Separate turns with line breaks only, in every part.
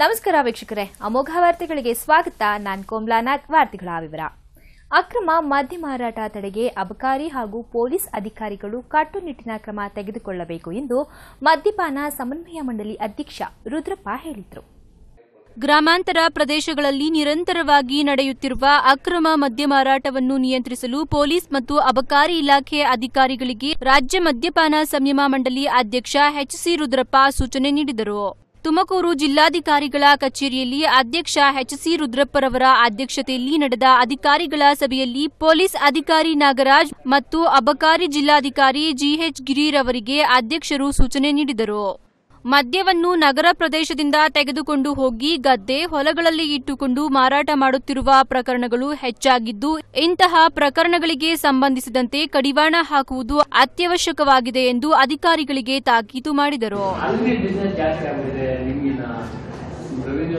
ನಮಸ್ಕಾರ ವೀಕ್ಷಕರೇ ಅಮೋಘ ವಾರ್ತೆಗಳಿಗೆ ಸ್ವಾಗತ ನಾನ್ ಕೋಮ್ಲಾನಾಥ್ ವಾರ್ತೆಗಳ ವಿವರ ಅಕ್ರಮ ಮದ್ಯ ಮಾರಾಟ ತಡೆಗೆ ಅಬಕಾರಿ ಹಾಗೂ ಪೊಲೀಸ್ ಅಧಿಕಾರಿಗಳು ಕಟ್ಟುನಿಟ್ಟಿನ ಕ್ರಮ ತೆಗೆದುಕೊಳ್ಳಬೇಕು ಎಂದು ಮದ್ಯಪಾನ ಸಮನ್ವಯ ಮಂಡಳಿ ಅಧ್ಯಕ್ಷ ರುದ್ರಪ್ಪ ಹೇಳಿದರು
ಗ್ರಾಮಾಂತರ ಪ್ರದೇಶಗಳಲ್ಲಿ ನಿರಂತರವಾಗಿ ನಡೆಯುತ್ತಿರುವ ಅಕ್ರಮ ಮದ್ಯ ಮಾರಾಟವನ್ನು ನಿಯಂತ್ರಿಸಲು ಪೊಲೀಸ್ ಮತ್ತು ಅಬಕಾರಿ ಇಲಾಖೆ ಅಧಿಕಾರಿಗಳಿಗೆ ರಾಜ್ಯ ಮದ್ಯಪಾನ ಸಂಯಮ ಮಂಡಳಿ ಅಧ್ಯಕ್ಷ ಎಚ್ಸಿ ರುದ್ರಪ್ಪ ಸೂಚನೆ ನೀಡಿದರು ತುಮಕೂರು ಜಿಲ್ಲಾಧಿಕಾರಿಗಳ ಕಚೇರಿಯಲ್ಲಿ ಅಧ್ಯಕ್ಷ ಎಚ್ಸಿ ರುದ್ರಪ್ಪರವರ ಅಧ್ಯಕ್ಷತೆಯಲ್ಲಿ ನಡೆದ ಅಧಿಕಾರಿಗಳ ಸಭೆಯಲ್ಲಿ ಪೊಲೀಸ್ ಅಧಿಕಾರಿ ನಾಗರಾಜ್ ಮತ್ತು ಅಬಕಾರಿ ಜಿಲ್ಲಾಧಿಕಾರಿ ಜಿಎಚ್ ಗಿರಿರವರಿಗೆ ಅಧ್ಯಕ್ಷರು ಸೂಚನೆ ನೀಡಿದರು ಮದ್ಯವನ್ನು ನಗರ ಪ್ರದೇಶದಿಂದ ತೆಗೆದುಕೊಂಡು ಹೋಗಿ ಗದ್ದೆ ಹೊಲಗಳಲ್ಲಿ ಇಟ್ಟುಕೊಂಡು ಮಾರಾಟ ಮಾಡುತ್ತಿರುವ ಪ್ರಕರಣಗಳು ಹೆಚ್ಚಾಗಿದ್ದು ಇಂತಹ ಪ್ರಕರಣಗಳಿಗೆ ಸಂಬಂಧಿಸಿದಂತೆ ಕಡಿವಾಣ ಹಾಕುವುದು ಅತ್ಯವಶ್ಯಕವಾಗಿದೆ ಎಂದು ಅಧಿಕಾರಿಗಳಿಗೆ ತಾಕೀತು ಮಾಡಿದರು
ಅಲ್ಲಿ ಬಿಸ್ನೆಸ್ ಜಾಸ್ತಿ ಆಗ್ಬಿಟ್ಟಿದೆ ನಿಮಗಿನ ರೆವಿನ್ಯೂ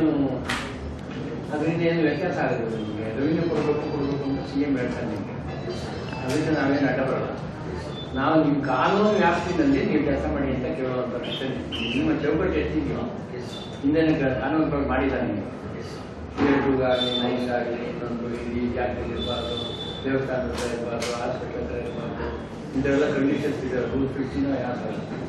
ಅದರಿಂದ ಏನು ವ್ಯತ್ಯಾಸ ಆಗುತ್ತೆ ನಿಮಗೆ ರೆವಿನ್ಯೂ ಕೊಡಬೇಕು ಕೊಡಬೇಕು ಅಂತ ಸಿ ಎಂ ಹೇಳ್ತಾರೆ ನಿಮಗೆ ಅದರಿಂದ ನಾವೇನು ಅಡ್ಡ ಬರಲ್ಲ ನಾವು ನಿಮ್ಮ ಕಾನೂನು ವ್ಯಾಪ್ತಿನಲ್ಲಿ ನೀವು ಕೆಲಸ ಮಾಡಿ ಅಂತ ಕೇಳುವಂಥ ಅಷ್ಟೇ ನಿಮ್ಮ ಚೌಕಟ್ಟು ಎಷ್ಟಿದೆಯೋ ಹಿಂದೆ ಕಾನೂನು ಪ್ರಕಾರ ಮಾಡಿಲ್ಲ ನೀವು ಏಟುಗಾಗಲಿ ನೈಗಾಗಲಿ ಇನ್ನೊಂದು ಇಲ್ಲಿ ಜಾಗದಲ್ಲಿ ಇರಬಾರ್ದು ದೇವಸ್ಥಾನದ ಹತ್ರ ಇರಬಾರ್ದು ಹಾಸ್ಪಿಟಲ್ ಹತ್ರ ಇರಬಾರ್ದು ಇಂಥವೆಲ್ಲ ಕಂಡೀಷನ್ಸ್ ಇದೆ ರೂಲ್ ಫಿಕ್ಸಿನ ಯಾವ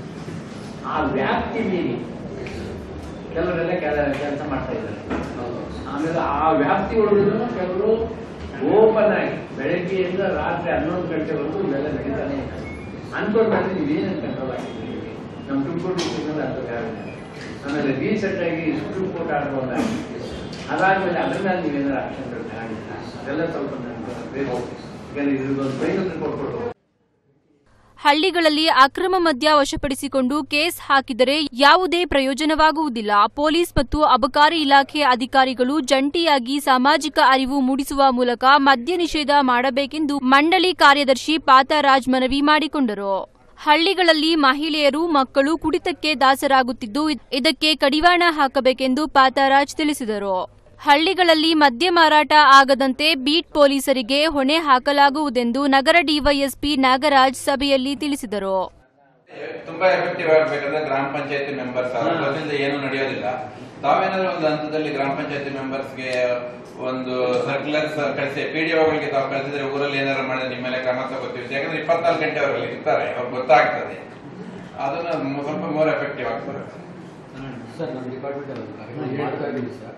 ಆ ವ್ಯಾಪ್ತಿ ಮೀರಿ ಕೆಲವರೆಲ್ಲ ಕೆಲ ಕೆಲಸ ಮಾಡ್ತಾ ಇದ್ದಾರೆ ಆಮೇಲೆ ಆ ವ್ಯಾಪ್ತಿ ಒಳಗೂ ಕೆಲವರು ಓಪನ್ ಆಗಿ ಬೆಳಗ್ಗೆಯಿಂದ ರಾತ್ರಿ ಹನ್ನೊಂದು ಗಂಟೆವರೆಗೂ ಇವೆಲ್ಲ ನಡೀತಾನೆ ಇದೆ ಅನ್ಕೊಂಡು ಬಂದ್ರೆ ನೀವೇನೇನು ಕಂಟ್ರೋಲ್ ಆಗಿದ್ದೀವಿ ನಮ್ಮ ತುಮಕೂರು ಡಿಸ್ಟ್ರಿಕ್ಟಲ್ಲಿ ಅಂಥದ್ದು ಯಾರಿಲ್ಲ ಆಮೇಲೆ ರೀಸೆಂಟ್ ಆಗಿ ಸುಪ್ರೀಂ ಕೋರ್ಟ್ ಆರ್ಡರ್ ಒಂದಾಗಿ ಅದಾದ್ಮೇಲೆ ಅದ್ರ ಮೇಲೆ ನೀವೇನಾದ್ರು ಆಕ್ಷನ್ ತಗೊಂಡಿಲ್ಲ ಅದೆಲ್ಲ ಸ್ವಲ್ಪ ನನಗೆ ಬೇಕು ಯಾಕಂದ್ರೆ ಇದ್ರದ್ದೊಂದು ಫೈನಲ್ ರಿಪೋರ್ಟ್ ಕೊಟ್ಟು
ಹಳ್ಳಿಗಳಲ್ಲಿ ಅಕ್ರಮ ಮದ್ಯ ವಶಪಡಿಸಿಕೊಂಡು ಕೇಸ್ ಹಾಕಿದರೆ ಯಾವುದೇ ಪ್ರಯೋಜನವಾಗುವುದಿಲ್ಲ ಪೊಲೀಸ್ ಮತ್ತು ಅಬಕಾರಿ ಇಲಾಖೆ ಅಧಿಕಾರಿಗಳು ಜಂಟಿಯಾಗಿ ಸಾಮಾಜಿಕ ಅರಿವು ಮೂಡಿಸುವ ಮೂಲಕ ಮದ್ಯ ನಿಷೇಧ ಮಾಡಬೇಕೆಂದು ಮಂಡಳಿ ಕಾರ್ಯದರ್ಶಿ ಪಾತರಾಜ್ ಮನವಿ ಮಾಡಿಕೊಂಡರು ಹಳ್ಳಿಗಳಲ್ಲಿ ಮಹಿಳೆಯರು ಮಕ್ಕಳು ಕುಡಿತಕ್ಕೆ ದಾಸರಾಗುತ್ತಿದ್ದು ಇದಕ್ಕೆ ಕಡಿವಾಣ ಹಾಕಬೇಕೆಂದು ಪಾತರಾಜ್ ತಿಳಿಸಿದರು ಹಳ್ಳಿಗಳಲ್ಲಿ ಮದ್ಯ ಮಾರಾಟ ಆಗದಂತೆ ಬೀಟ್ ಪೊಲೀಸರಿಗೆ ಹೊಣೆ ಹಾಕಲಾಗುವುದೆಂದು ನಗರ ಡಿವೈಎಸ್ಪಿ ನಾಗರಾಜ್ ಸಭೆಯಲ್ಲಿ ತಿಳಿಸಿದರು
ತುಂಬಾ ಎಫೆಕ್ಟಿವ್ ಆಗಬೇಕಂದ್ರೆ ಗ್ರಾಮ ಪಂಚಾಯತಿ ಮೆಂಬರ್ಸ್ ಅದರಿಂದ ಏನು ನಡೆಯೋದಿಲ್ಲ ತಾವೇನಾದ್ರೂ ಒಂದು ಹಂತದಲ್ಲಿ ಗ್ರಾಮ ಪಂಚಾಯತಿ ಮೆಂಬರ್ಸ್ಗೆ ಒಂದು ಸರ್ಕ್ಯುಲರ್ಸ್ ಕಳಿಸಿ ಪಿ ಡಿ ಒಗಳಿಗೆ ತಾವು ಕಳಿಸಿದ್ರೆ ಊರಲ್ಲಿ ಏನಾದ್ರು ಮಾಡಿದ್ರೆ ನಿಮ್ಮ ಮೇಲೆ ಕ್ರಮ ತಗೋತೀವಿ ಯಾಕಂದ್ರೆ ಇಪ್ಪತ್ನಾಲ್ಕು ಗಂಟೆ ಅವರಲ್ಲಿ ಇರ್ತಾರೆ ಅವ್ರಿಗೆ ಗೊತ್ತಾಗ್ತದೆ ಅದನ್ನ ಮು- ಸ್ವಲ್ಪ ಮೋರ್ ಎಫೆಕ್ಟಿವ್ ಆಗ್ತದೆ
ಸರ್ ನಮ್ಮ ಡಿಪಾರ್ಟ್ಮೆಂಟ್ ಮಾಡ್ತಾ ಇದ್ದೀವಿ ಸರ್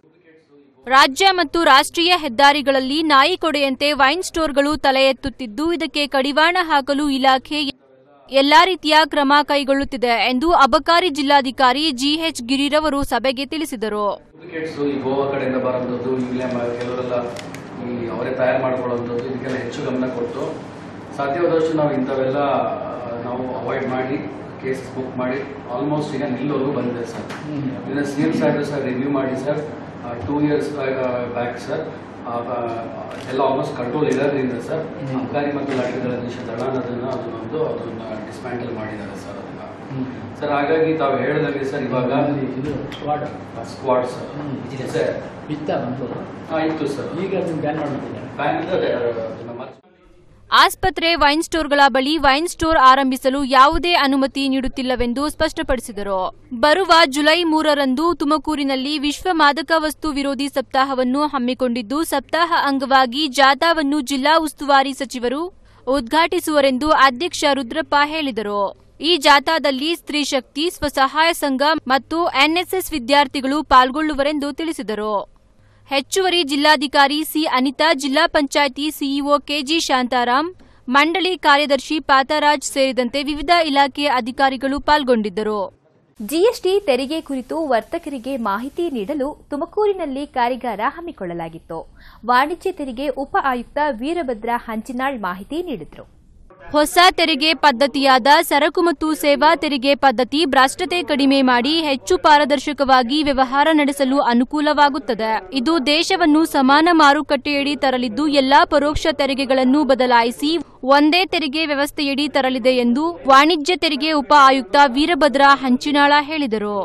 ರಾಜ್ಯ ಮತ್ತು ರಾಷ್ಟ್ರೀಯ ಹೆದ್ದಾರಿಗಳಲ್ಲಿ ನಾಯಿ ಕೊಡೆಯಂತೆ ವೈನ್ ಸ್ಟೋರ್ಗಳು ತಲೆ ಎತ್ತುತ್ತಿದ್ದು ಇದಕ್ಕೆ ಕಡಿವಾಣ ಹಾಕಲು ಇಲಾಖೆ ಎಲ್ಲಾ ರೀತಿಯ ಕ್ರಮ ಕೈಗೊಳ್ಳುತ್ತಿದೆ ಎಂದು ಅಬಕಾರಿ ಜಿಲ್ಲಾಧಿಕಾರಿ ಜಿಎಚ್ ಗಿರಿರವರು ಸಭೆಗೆ ತಿಳಿಸಿದರು
ಡೂಪ್ಲಿಕೇಟ್ಸ್ ಈ ಗೋವಾ ಕಡೆಯಿಂದ ಬರೋಂಥದ್ದು ಇಲ್ಲೇ ಮ- ಕೆಲವರೆಲ್ಲ ಈ ಅವರೇ ತಯಾರು ಮಾಡ್ಕೊಳ್ಳೋಂಥದ್ದು ಇದಕ್ಕೆಲ್ಲ ಹೆಚ್ಚು ಗಮನ ಕೊಟ್ಟು ಸಾಧ್ಯವಾದಷ್ಟು ನಾವು ಇಂಥವೆಲ್ಲ ಆ, ನಾವು ಅವಾಯ್ಡ್ ಮಾಡಿ ಕೇಸಸ್ ಬುಕ್ ಮಾಡಿ ಆಲ್ಮೋಸ್ಟ್ ಈಗ ನಿಲ್ಲೋರ್ಗು ಬಂದಿದೆ ಸರ್ ಇದನ್ನ ಸಿ ಎಂ ಸಾಹೇಬ್ರು ಸರ್ ರಿವ್ಯೂ ಮಾಡಿ sir two years back sir ಎಲ್ಲ ಆಲ್ಮೋಸ್ಟ್ ಕಂಟ್ರೋಲ್ ಇರೋದ್ರಿಂದ ಸರ್ ಅಬಕಾರಿ ಮತ್ತು ಲಾಠಿಗಳ ನಿಷೇಧ ದಳ ಅನ್ನೋದನ್ನ ಅದನ್ನೊಂದು ಅದನ್ನ ಡಿಸ್ಮ್ಯಾಂಟಲ್ ಮಾಡಿದ್ದಾರೆ ಸರ್ ಅದನ್ನ ಸರ್ ಹಾಗಾಗಿ ತಾವು ಹೇಳಿದಂಗೆ ಸರ್ ಇವಾಗ
ಇದು ಸ್ಕ್ವಾಡ್
ಸ್ಕ್ವಾಡ್ ಸರ್ ಸರ್
ಬಿತ್ತ ಬಂತು
ಹಾ ಇತ್ತು ಸರ್
ಈಗ ಅದನ್ನ ಬ್ಯಾನ್ ಮಾಡ್ಬಿಟ್ಟಿದ್ದಾರೆ
ಬ್ಯಾನ್ ಇದೆ ಅದನ್ನ ಮತ್ತೆ
ಆಸ್ಪತ್ರೆ ವೈನ್ ಸ್ಟೋರ್ಗಳ ಬಳಿ ವೈನ್ ಸ್ಟೋರ್ ಆರಂಭಿಸಲು ಯಾವುದೇ ಅನುಮತಿ ನೀಡುತ್ತಿಲ್ಲವೆಂದು ಸ್ಪಷ್ಟಪಡಿಸಿದರು ಬರುವ ಜುಲೈ ಮೂರರಂದು ತುಮಕೂರಿನಲ್ಲಿ ವಿಶ್ವ ಮಾದಕ ವಸ್ತು ವಿರೋಧಿ ಸಪ್ತಾಹವನ್ನು ಹಮ್ಮಿಕೊಂಡಿದ್ದು ಸಪ್ತಾಹ ಅಂಗವಾಗಿ ಜಾಥಾವನ್ನು ಜಿಲ್ಲಾ ಉಸ್ತುವಾರಿ ಸಚಿವರು ಉದ್ಘಾಟಿಸುವರೆಂದು ಅಧ್ಯಕ್ಷ ರುದ್ರಪ್ಪ ಹೇಳಿದರು ಈ ಜಾಥಾದಲ್ಲಿ ಸ್ತ್ರೀ ಶಕ್ತಿ ಸ್ವಸಹಾಯ ಸಂಘ ಮತ್ತು ಎನ್ಎಸ್ಎಸ್ ವಿದ್ಯಾರ್ಥಿಗಳು ಪಾಲ್ಗೊಳ್ಳುವರೆಂದು ತಿಳಿಸಿದರು ಹೆಚ್ಚುವರಿ ಜಿಲ್ಲಾಧಿಕಾರಿ ಸಿ ಅನಿತಾ ಜಿಲ್ಲಾ ಪಂಚಾಯಿತಿ ಸಿಇಒ ಕೆಜಿ ಶಾಂತಾರಾಮ್ ಮಂಡಳಿ ಕಾರ್ಯದರ್ಶಿ ಪಾತರಾಜ್ ಸೇರಿದಂತೆ ವಿವಿಧ ಇಲಾಖೆಯ ಅಧಿಕಾರಿಗಳು ಪಾಲ್ಗೊಂಡಿದ್ದರು
ಜಿಎಸ್ಟಿ ತೆರಿಗೆ ಕುರಿತು ವರ್ತಕರಿಗೆ ಮಾಹಿತಿ ನೀಡಲು ತುಮಕೂರಿನಲ್ಲಿ ಕಾರ್ಯಾಗಾರ ಹಮ್ಮಿಕೊಳ್ಳಲಾಗಿತ್ತು ವಾಣಿಜ್ಯ ತೆರಿಗೆ ಉಪ ಆಯುಕ್ತ ವೀರಭದ್ರ ಹಂಚಿನಾಳ್ ಮಾಹಿತಿ ನೀಡಿದರು
ಹೊಸ ತೆರಿಗೆ ಪದ್ಧತಿಯಾದ ಸರಕು ಮತ್ತು ಸೇವಾ ತೆರಿಗೆ ಪದ್ಧತಿ ಭ್ರಷ್ಟತೆ ಕಡಿಮೆ ಮಾಡಿ ಹೆಚ್ಚು ಪಾರದರ್ಶಕವಾಗಿ ವ್ಯವಹಾರ ನಡೆಸಲು ಅನುಕೂಲವಾಗುತ್ತದೆ ಇದು ದೇಶವನ್ನು ಸಮಾನ ಮಾರುಕಟ್ಟೆಯಡಿ ತರಲಿದ್ದು ಎಲ್ಲಾ ಪರೋಕ್ಷ ತೆರಿಗೆಗಳನ್ನು ಬದಲಾಯಿಸಿ ಒಂದೇ ತೆರಿಗೆ ವ್ಯವಸ್ಥೆಯಡಿ ತರಲಿದೆ ಎಂದು ವಾಣಿಜ್ಯ ತೆರಿಗೆ ಉಪ ಆಯುಕ್ತ ವೀರಭದ್ರ ಹಂಚಿನಾಳ ಹೇಳಿದರು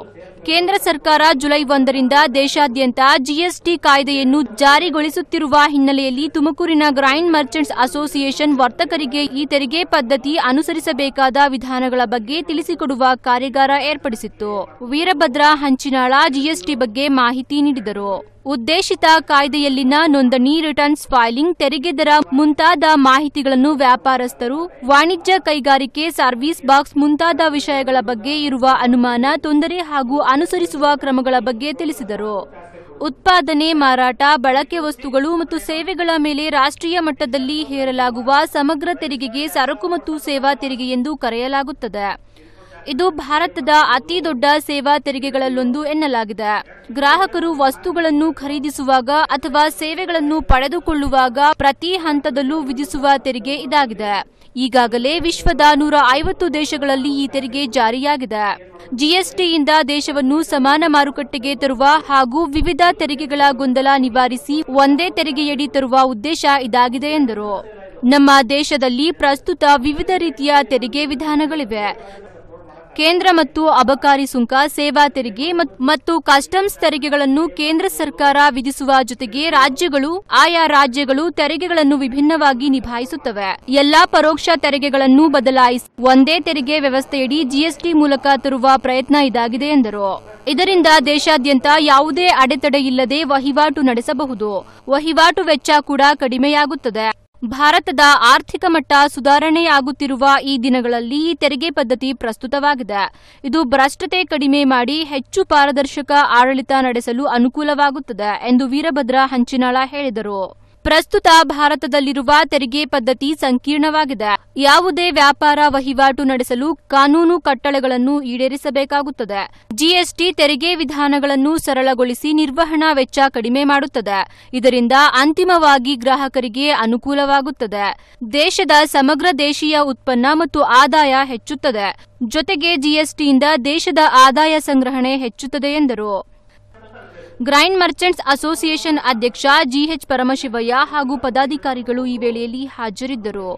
ಕೇಂದ್ರ ಸರ್ಕಾರ ಜುಲೈ ಒಂದರಿಂದ ದೇಶಾದ್ಯಂತ ಜಿಎಸ್ಟಿ ಕಾಯ್ದೆಯನ್ನು ಜಾರಿಗೊಳಿಸುತ್ತಿರುವ ಹಿನ್ನೆಲೆಯಲ್ಲಿ ತುಮಕೂರಿನ ಗ್ರೈಂಡ್ ಮರ್ಚೆಂಟ್ಸ್ ಅಸೋಸಿಯೇಷನ್ ವರ್ತಕರಿಗೆ ಈ ತೆರಿಗೆ ಪದ್ಧತಿ ಅನುಸರಿಸಬೇಕಾದ ವಿಧಾನಗಳ ಬಗ್ಗೆ ತಿಳಿಸಿಕೊಡುವ ಕಾರ್ಯಾಗಾರ ಏರ್ಪಡಿಸಿತ್ತು ವೀರಭದ್ರ ಹಂಚಿನಾಳ ಜಿಎಸ್ಟಿ ಬಗ್ಗೆ ಮಾಹಿತಿ ನೀಡಿದರು ಉದ್ದೇಶಿತ ಕಾಯ್ದೆಯಲ್ಲಿನ ನೋಂದಣಿ ರಿಟರ್ನ್ಸ್ ಫೈಲಿಂಗ್ ತೆರಿಗೆ ದರ ಮುಂತಾದ ಮಾಹಿತಿಗಳನ್ನು ವ್ಯಾಪಾರಸ್ಥರು ವಾಣಿಜ್ಯ ಕೈಗಾರಿಕೆ ಸರ್ವಿಸ್ ಬಾಕ್ಸ್ ಮುಂತಾದ ವಿಷಯಗಳ ಬಗ್ಗೆ ಇರುವ ಅನುಮಾನ ತೊಂದರೆ ಹಾಗೂ ಅನುಸರಿಸುವ ಕ್ರಮಗಳ ಬಗ್ಗೆ ತಿಳಿಸಿದರು ಉತ್ಪಾದನೆ ಮಾರಾಟ ಬಳಕೆ ವಸ್ತುಗಳು ಮತ್ತು ಸೇವೆಗಳ ಮೇಲೆ ರಾಷ್ಟ್ರೀಯ ಮಟ್ಟದಲ್ಲಿ ಹೇರಲಾಗುವ ಸಮಗ್ರ ತೆರಿಗೆಗೆ ಸರಕು ಮತ್ತು ಸೇವಾ ತೆರಿಗೆ ಎಂದು ಕರೆಯಲಾಗುತ್ತದೆ ಇದು ಭಾರತದ ಅತಿ ದೊಡ್ಡ ಸೇವಾ ತೆರಿಗೆಗಳಲ್ಲೊಂದು ಎನ್ನಲಾಗಿದೆ ಗ್ರಾಹಕರು ವಸ್ತುಗಳನ್ನು ಖರೀದಿಸುವಾಗ ಅಥವಾ ಸೇವೆಗಳನ್ನು ಪಡೆದುಕೊಳ್ಳುವಾಗ ಪ್ರತಿ ಹಂತದಲ್ಲೂ ವಿಧಿಸುವ ತೆರಿಗೆ ಇದಾಗಿದೆ ಈಗಾಗಲೇ ವಿಶ್ವದ ನೂರ ಐವತ್ತು ದೇಶಗಳಲ್ಲಿ ಈ ತೆರಿಗೆ ಜಾರಿಯಾಗಿದೆ ಜಿಎಸ್ಟಿಯಿಂದ ದೇಶವನ್ನು ಸಮಾನ ಮಾರುಕಟ್ಟೆಗೆ ತರುವ ಹಾಗೂ ವಿವಿಧ ತೆರಿಗೆಗಳ ಗೊಂದಲ ನಿವಾರಿಸಿ ಒಂದೇ ತೆರಿಗೆಯಡಿ ತರುವ ಉದ್ದೇಶ ಇದಾಗಿದೆ ಎಂದರು ನಮ್ಮ ದೇಶದಲ್ಲಿ ಪ್ರಸ್ತುತ ವಿವಿಧ ರೀತಿಯ ತೆರಿಗೆ ವಿಧಾನಗಳಿವೆ ಕೇಂದ್ರ ಮತ್ತು ಅಬಕಾರಿ ಸುಂಕ ಸೇವಾ ತೆರಿಗೆ ಮತ್- ಮತ್ತು ಕಸ್ಟಮ್ಸ್ ತೆರಿಗೆಗಳನ್ನು ಕೇಂದ್ರ ಸರ್ಕಾರ ವಿಧಿಸುವ ಜೊತೆಗೆ ರಾಜ್ಯಗಳು ಆಯಾ ರಾಜ್ಯಗಳು ತೆರಿಗೆಗಳನ್ನು ವಿಭಿನ್ನವಾಗಿ ನಿಭಾಯಿಸುತ್ತವೆ ಎಲ್ಲಾ ಪರೋಕ್ಷ ತೆರಿಗೆಗಳನ್ನು ಬದಲಾಯಿಸಿ ಒಂದೇ ತೆರಿಗೆ ವ್ಯವಸ್ಥೆಯಡಿ ಜಿಎಸ್ಟಿ ಮೂಲಕ ತರುವ ಪ್ರಯತ್ನ ಇದಾಗಿದೆ ಎಂದರು ಇದರಿಂದ ದೇಶಾದ್ಯಂತ ಯಾವುದೇ ಅಡೆತಡೆ ಇಲ್ಲದೆ ವಹಿವಾಟು ನಡೆಸಬಹುದು ವಹಿವಾಟು ವೆಚ್ಚ ಕೂಡ ಕಡಿಮೆಯಾಗುತ್ತದೆ ಭಾರತದ ಆರ್ಥಿಕ ಮಟ್ಟ ಸುಧಾರಣೆಯಾಗುತ್ತಿರುವ ಈ ದಿನಗಳಲ್ಲಿ ಈ ತೆರಿಗೆ ಪದ್ಧತಿ ಪ್ರಸ್ತುತವಾಗಿದೆ ಇದು ಭ್ರಷ್ಟತೆ ಕಡಿಮೆ ಮಾಡಿ ಹೆಚ್ಚು ಪಾರದರ್ಶಕ ಆಡಳಿತ ನಡೆಸಲು ಅನುಕೂಲವಾಗುತ್ತದೆ ಎಂದು ವೀರಭದ್ರ ಹಂಚಿನಾಳ ಹೇಳಿದರು ಪ್ರಸ್ತುತ ಭಾರತದಲ್ಲಿರುವ ತೆರಿಗೆ ಪದ್ಧತಿ ಸಂಕೀರ್ಣವಾಗಿದೆ ಯಾವುದೇ ವ್ಯಾಪಾರ ವಹಿವಾಟು ನಡೆಸಲು ಕಾನೂನು ಕಟ್ಟಳೆಗಳನ್ನು ಈಡೇರಿಸಬೇಕಾಗುತ್ತದೆ ಜಿಎಸ್ಟಿ ತೆರಿಗೆ ವಿಧಾನಗಳನ್ನು ಸರಳಗೊಳಿಸಿ ನಿರ್ವಹಣಾ ವೆಚ್ಚ ಕಡಿಮೆ ಮಾಡುತ್ತದೆ ಇದರಿಂದ ಅಂತಿಮವಾಗಿ ಗ್ರಾಹಕರಿಗೆ ಅನುಕೂಲವಾಗುತ್ತದೆ ದೇಶದ ಸಮಗ್ರ ದೇಶೀಯ ಉತ್ಪನ್ನ ಮತ್ತು ಆದಾಯ ಹೆಚ್ಚುತ್ತದೆ ಜೊತೆಗೆ ಜಿಎಸ್ಟಿಯಿಂದ ದೇಶದ ಆದಾಯ ಸಂಗ್ರಹಣೆ ಹೆಚ್ಚುತ್ತದೆ ಎಂದರು ಗ್ರೈಂಡ್ ಮರ್ಚೆಂಟ್ಸ್ ಅಸೋಸಿಯೇಷನ್ ಅಧ್ಯಕ್ಷ ಜಿಎಚ್ ಪರಮಶಿವಯ್ಯ ಹಾಗೂ ಪದಾಧಿಕಾರಿಗಳು ಈ ವೇಳೆಯಲ್ಲಿ ಹಾಜರಿದ್ದರು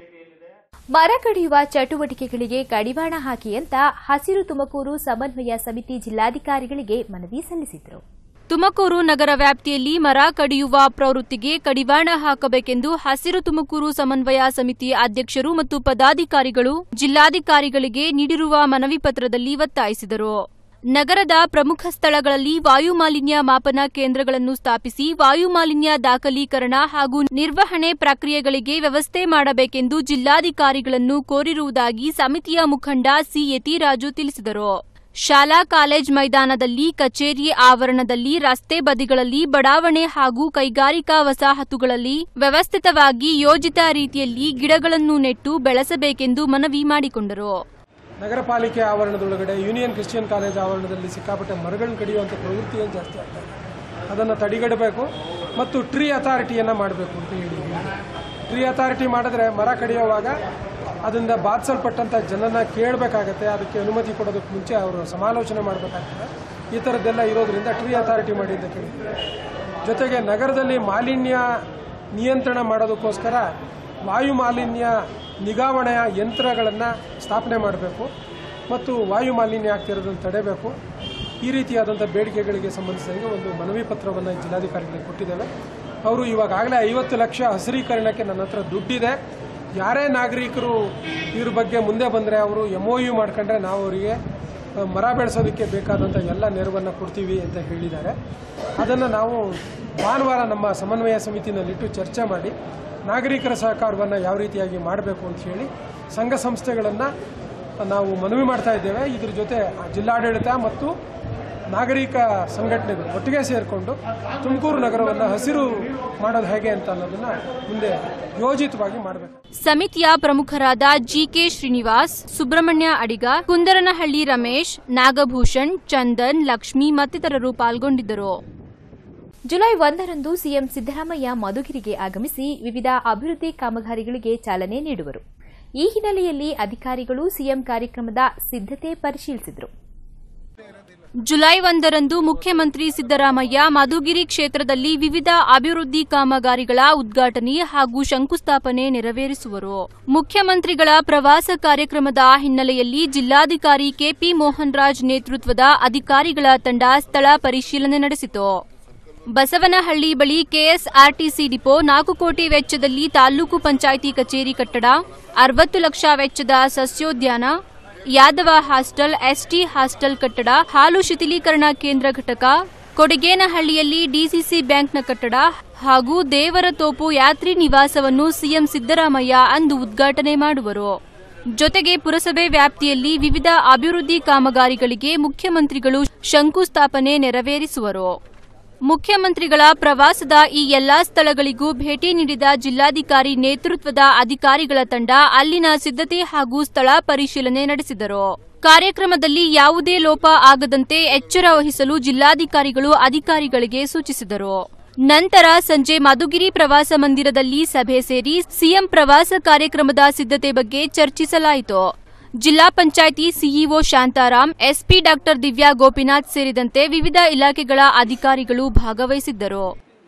ಮರ ಕಡಿಯುವ ಚಟುವಟಿಕೆಗಳಿಗೆ ಕಡಿವಾಣ ಹಾಕಿ ಅಂತ ಹಸಿರು ತುಮಕೂರು ಸಮನ್ವಯ ಸಮಿತಿ ಜಿಲ್ಲಾಧಿಕಾರಿಗಳಿಗೆ ಮನವಿ ಸಲ್ಲಿಸಿದರು
ತುಮಕೂರು ನಗರ ವ್ಯಾಪ್ತಿಯಲ್ಲಿ ಮರ ಕಡಿಯುವ ಪ್ರವೃತ್ತಿಗೆ ಕಡಿವಾಣ ಹಾಕಬೇಕೆಂದು ಹಸಿರು ತುಮಕೂರು ಸಮನ್ವಯ ಸಮಿತಿ ಅಧ್ಯಕ್ಷರು ಮತ್ತು ಪದಾಧಿಕಾರಿಗಳು ಜಿಲ್ಲಾಧಿಕಾರಿಗಳಿಗೆ ನೀಡಿರುವ ಮನವಿ ಪತ್ರದಲ್ಲಿ ಒತ್ತಾಯಿಸಿದರು ನಗರದ ಪ್ರಮುಖ ಸ್ಥಳಗಳಲ್ಲಿ ವಾಯು ಮಾಲಿನ್ಯ ಮಾಪನ ಕೇಂದ್ರಗಳನ್ನು ಸ್ಥಾಪಿಸಿ ವಾಯು ಮಾಲಿನ್ಯ ದಾಖಲೀಕರಣ ಹಾಗೂ ನಿರ್ವಹಣೆ ಪ್ರಕ್ರಿಯೆಗಳಿಗೆ ವ್ಯವಸ್ಥೆ ಮಾಡಬೇಕೆಂದು ಜಿಲ್ಲಾಧಿಕಾರಿಗಳನ್ನು ಕೋರಿರುವುದಾಗಿ ಸಮಿತಿಯ ಮುಖಂಡ ಸಿ ಯತಿರಾಜು ತಿಳಿಸಿದರು ಶಾಲಾ ಕಾಲೇಜ್ ಮೈದಾನದಲ್ಲಿ ಕಚೇರಿ ಆವರಣದಲ್ಲಿ ರಸ್ತೆ ಬದಿಗಳಲ್ಲಿ ಬಡಾವಣೆ ಹಾಗೂ ಕೈಗಾರಿಕಾ ವಸಾಹತುಗಳಲ್ಲಿ ವ್ಯವಸ್ಥಿತವಾಗಿ ಯೋಜಿತ ರೀತಿಯಲ್ಲಿ ಗಿಡಗಳನ್ನು ನೆಟ್ಟು ಬೆಳೆಸಬೇಕೆಂದು ಮನವಿ ಮಾಡಿಕೊಂಡರು
ನಗರ ಪಾಲಿಕೆ ಆವರಣದೊಳಗಡೆ ಯೂನಿಯನ್ ಕ್ರಿಶ್ಚಿಯನ್ ಕಾಲೇಜ್ ಆವರಣದಲ್ಲಿ ಸಿಕ್ಕಾಪಟ್ಟೆ ಮರಗಳನ್ನ ಕಡಿಯುವಂಥ ಪ್ರವೃತ್ತಿ ಏನು ಜಾಸ್ತಿ ಆಗ್ತಾ ಇದೆ ಅದನ್ನು ತಡೆಗಟ್ಟಬೇಕು ಮತ್ತು ಟ್ರೀ ಅಥಾರಿಟಿಯನ್ನು ಮಾಡಬೇಕು ಅಂತ ಹೇಳಿ ಟ್ರೀ ಅಥಾರಿಟಿ ಮಾಡಿದ್ರೆ ಮರ ಕಡಿಯುವಾಗ ಅದರಿಂದ ಬಾಧಿಸಲ್ಪಟ್ಟಂಥ ಜನನ ಕೇಳಬೇಕಾಗತ್ತೆ ಅದಕ್ಕೆ ಅನುಮತಿ ಕೊಡೋದಕ್ಕೆ ಮುಂಚೆ ಅವರು ಸಮಾಲೋಚನೆ ಮಾಡಬೇಕಾಗ್ತದೆ ಈ ಥರದ್ದೆಲ್ಲ ಇರೋದ್ರಿಂದ ಟ್ರೀ ಅಥಾರಿಟಿ ಮಾಡಿ ಅಂತ ಕೇಳಿದ್ವಿ ಜೊತೆಗೆ ನಗರದಲ್ಲಿ ಮಾಲಿನ್ಯ ನಿಯಂತ್ರಣ ಮಾಡೋದಕ್ಕೋಸ್ಕರ ವಾಯು ಮಾಲಿನ್ಯ ನಿಗಾವಣೆಯ ಯಂತ್ರಗಳನ್ನು ಸ್ಥಾಪನೆ ಮಾಡಬೇಕು ಮತ್ತು ವಾಯು ಮಾಲಿನ್ಯ ಆಗ್ತಿರೋದನ್ನು ತಡೆಯಬೇಕು ಈ ರೀತಿಯಾದಂಥ ಬೇಡಿಕೆಗಳಿಗೆ ಸಂಬಂಧಿಸಿದಂಗೆ ಒಂದು ಮನವಿ ಪತ್ರವನ್ನು ಜಿಲ್ಲಾಧಿಕಾರಿಗಳಿಗೆ ಕೊಟ್ಟಿದ್ದೇವೆ ಅವರು ಇವಾಗಲೇ ಐವತ್ತು ಲಕ್ಷ ಹಸಿರೀಕರಣಕ್ಕೆ ನನ್ನ ಹತ್ರ ದುಡ್ಡಿದೆ ಯಾರೇ ನಾಗರಿಕರು ಇವ್ರ ಬಗ್ಗೆ ಮುಂದೆ ಬಂದರೆ ಅವರು ಎಮ್ ಒ ಯು ಮಾಡ್ಕೊಂಡ್ರೆ ನಾವು ಅವರಿಗೆ ಆ, ಮರ ಬೆಳೆಸೋದಕ್ಕೆ ಬೇಕಾದಂಥ ಎಲ್ಲ ನೆರವನ್ನು ಕೊಡ್ತೀವಿ ಅಂತ ಹೇಳಿದ್ದಾರೆ ಅದನ್ನು ನಾವು ಭಾನುವಾರ ನಮ್ಮ ಸಮನ್ವಯ ಸಮಿತಿನಲ್ಲಿಟ್ಟು ಚರ್ಚೆ ಮಾಡಿ ನಾಗರಿಕರ ಸಹಕಾರವನ್ನು ಯಾವ ರೀತಿಯಾಗಿ ಮಾಡಬೇಕು ಅಂತ ಹೇಳಿ ಸಂಘ ಸಂಸ್ಥೆಗಳನ್ನು ನಾವು ಮನವಿ ಮಾಡ್ತಾ ಇದ್ದೇವೆ ಇದ್ರ ಜೊತೆ ಜಿಲ್ಲಾಡಳಿತ ಮತ್ತು ನಾಗರಿಕ ಸಂಘಟನೆಗಳು ಒಟ್ಟಿಗೆ ಸೇರಿಕೊಂಡು ತುಮಕೂರು ನಗರವನ್ನು ಹಸಿರು ಮಾಡೋದು ಹೇಗೆ ಅಂತ ಅನ್ನೋದನ್ನ ಮುಂದೆ ಯೋಜಿತವಾಗಿ ಮಾಡಬೇಕು
ಸಮಿತಿಯ ಪ್ರಮುಖರಾದ ಜಿಕೆ ಶ್ರೀನಿವಾಸ್ ಸುಬ್ರಹ್ಮಣ್ಯ ಅಡಿಗ ಕುಂದರನಹಳ್ಳಿ ರಮೇಶ್ ನಾಗಭೂಷಣ್ ಚಂದನ್ ಲಕ್ಷ್ಮಿ ಮತ್ತಿತರರು ಪಾಲ್ಗೊಂಡಿದ್ದರು
ಜುಲೈ ಒಂದರಂದು ಸಿಎಂ ಸಿದ್ದರಾಮಯ್ಯ ಮಧುಗಿರಿಗೆ ಆಗಮಿಸಿ ವಿವಿಧ ಅಭಿವೃದ್ಧಿ ಕಾಮಗಾರಿಗಳಿಗೆ ಚಾಲನೆ ನೀಡುವರು ಈ ಹಿನ್ನೆಲೆಯಲ್ಲಿ ಅಧಿಕಾರಿಗಳು ಸಿಎಂ ಕಾರ್ಯಕ್ರಮದ ಸಿದ್ಧತೆ ಪರಿಶೀಲಿಸಿದರು
ಜುಲೈ ಒಂದರಂದು ಮುಖ್ಯಮಂತ್ರಿ ಸಿದ್ದರಾಮಯ್ಯ ಮಧುಗಿರಿ ಕ್ಷೇತ್ರದಲ್ಲಿ ವಿವಿಧ ಅಭಿವೃದ್ಧಿ ಕಾಮಗಾರಿಗಳ ಉದ್ಘಾಟನೆ ಹಾಗೂ ಶಂಕುಸ್ಥಾಪನೆ ನೆರವೇರಿಸುವರು ಮುಖ್ಯಮಂತ್ರಿಗಳ ಪ್ರವಾಸ ಕಾರ್ಯಕ್ರಮದ ಹಿನ್ನೆಲೆಯಲ್ಲಿ ಜಿಲ್ಲಾಧಿಕಾರಿ ಕೆಪಿ ಮೋಹನ್ ರಾಜ್ ನೇತೃತ್ವದ ಅಧಿಕಾರಿಗಳ ತಂಡ ಸ್ಥಳ ಪರಿಶೀಲನೆ ನಡೆಸಿತು ಬಸವನಹಳ್ಳಿ ಬಳಿ ಕೆಎಸ್ಆರ್ಟಿಸಿ ಡಿಪೋ ನಾಲ್ಕು ಕೋಟಿ ವೆಚ್ಚದಲ್ಲಿ ತಾಲೂಕು ಪಂಚಾಯಿತಿ ಕಚೇರಿ ಕಟ್ಟಡ ಅರವತ್ತು ಲಕ್ಷ ವೆಚ್ಚದ ಸಸ್ಯೋದ್ಯಾನ ಯಾದವ ಹಾಸ್ಟೆಲ್ ಎಸ್ಟಿ ಹಾಸ್ಟೆಲ್ ಕಟ್ಟಡ ಹಾಲು ಶಿಥಿಲೀಕರಣ ಕೇಂದ್ರ ಘಟಕ ಕೊಡಗೇನಹಳ್ಳಿಯಲ್ಲಿ ಡಿಸಿಸಿ ಬ್ಯಾಂಕ್ನ ಕಟ್ಟಡ ಹಾಗೂ ದೇವರತೋಪು ಯಾತ್ರಿ ನಿವಾಸವನ್ನು ಸಿಎಂ ಸಿದ್ದರಾಮಯ್ಯ ಅಂದು ಉದ್ಘಾಟನೆ ಮಾಡುವರು ಜೊತೆಗೆ ಪುರಸಭೆ ವ್ಯಾಪ್ತಿಯಲ್ಲಿ ವಿವಿಧ ಅಭಿವೃದ್ಧಿ ಕಾಮಗಾರಿಗಳಿಗೆ ಮುಖ್ಯಮಂತ್ರಿಗಳು ಶಂಕುಸ್ಥಾಪನೆ ನೆರವೇರಿಸುವರು ಮುಖ್ಯಮಂತ್ರಿಗಳ ಪ್ರವಾಸದ ಈ ಎಲ್ಲಾ ಸ್ಥಳಗಳಿಗೂ ಭೇಟಿ ನೀಡಿದ ಜಿಲ್ಲಾಧಿಕಾರಿ ನೇತೃತ್ವದ ಅಧಿಕಾರಿಗಳ ತಂಡ ಅಲ್ಲಿನ ಸಿದ್ಧತೆ ಹಾಗೂ ಸ್ಥಳ ಪರಿಶೀಲನೆ ನಡೆಸಿದರು ಕಾರ್ಯಕ್ರಮದಲ್ಲಿ ಯಾವುದೇ ಲೋಪ ಆಗದಂತೆ ಎಚ್ಚರ ವಹಿಸಲು ಜಿಲ್ಲಾಧಿಕಾರಿಗಳು ಅಧಿಕಾರಿಗಳಿಗೆ ಸೂಚಿಸಿದರು ನಂತರ ಸಂಜೆ ಮಧುಗಿರಿ ಪ್ರವಾಸ ಮಂದಿರದಲ್ಲಿ ಸಭೆ ಸೇರಿ ಸಿಎಂ ಪ್ರವಾಸ ಕಾರ್ಯಕ್ರಮದ ಸಿದ್ಧತೆ ಬಗ್ಗೆ ಚರ್ಚಿಸಲಾಯಿತು ಜಿಲ್ಲಾ panchayat CEO Shantaram SP doctor Divya Gopinath ಸೇರಿದಂತೆ ವಿವಿಧ ಇಲಾಖೆಗಳ ಅಧಿಕಾರಿಗಳು ಭಾಗವಹಿಸಿದ್ದರು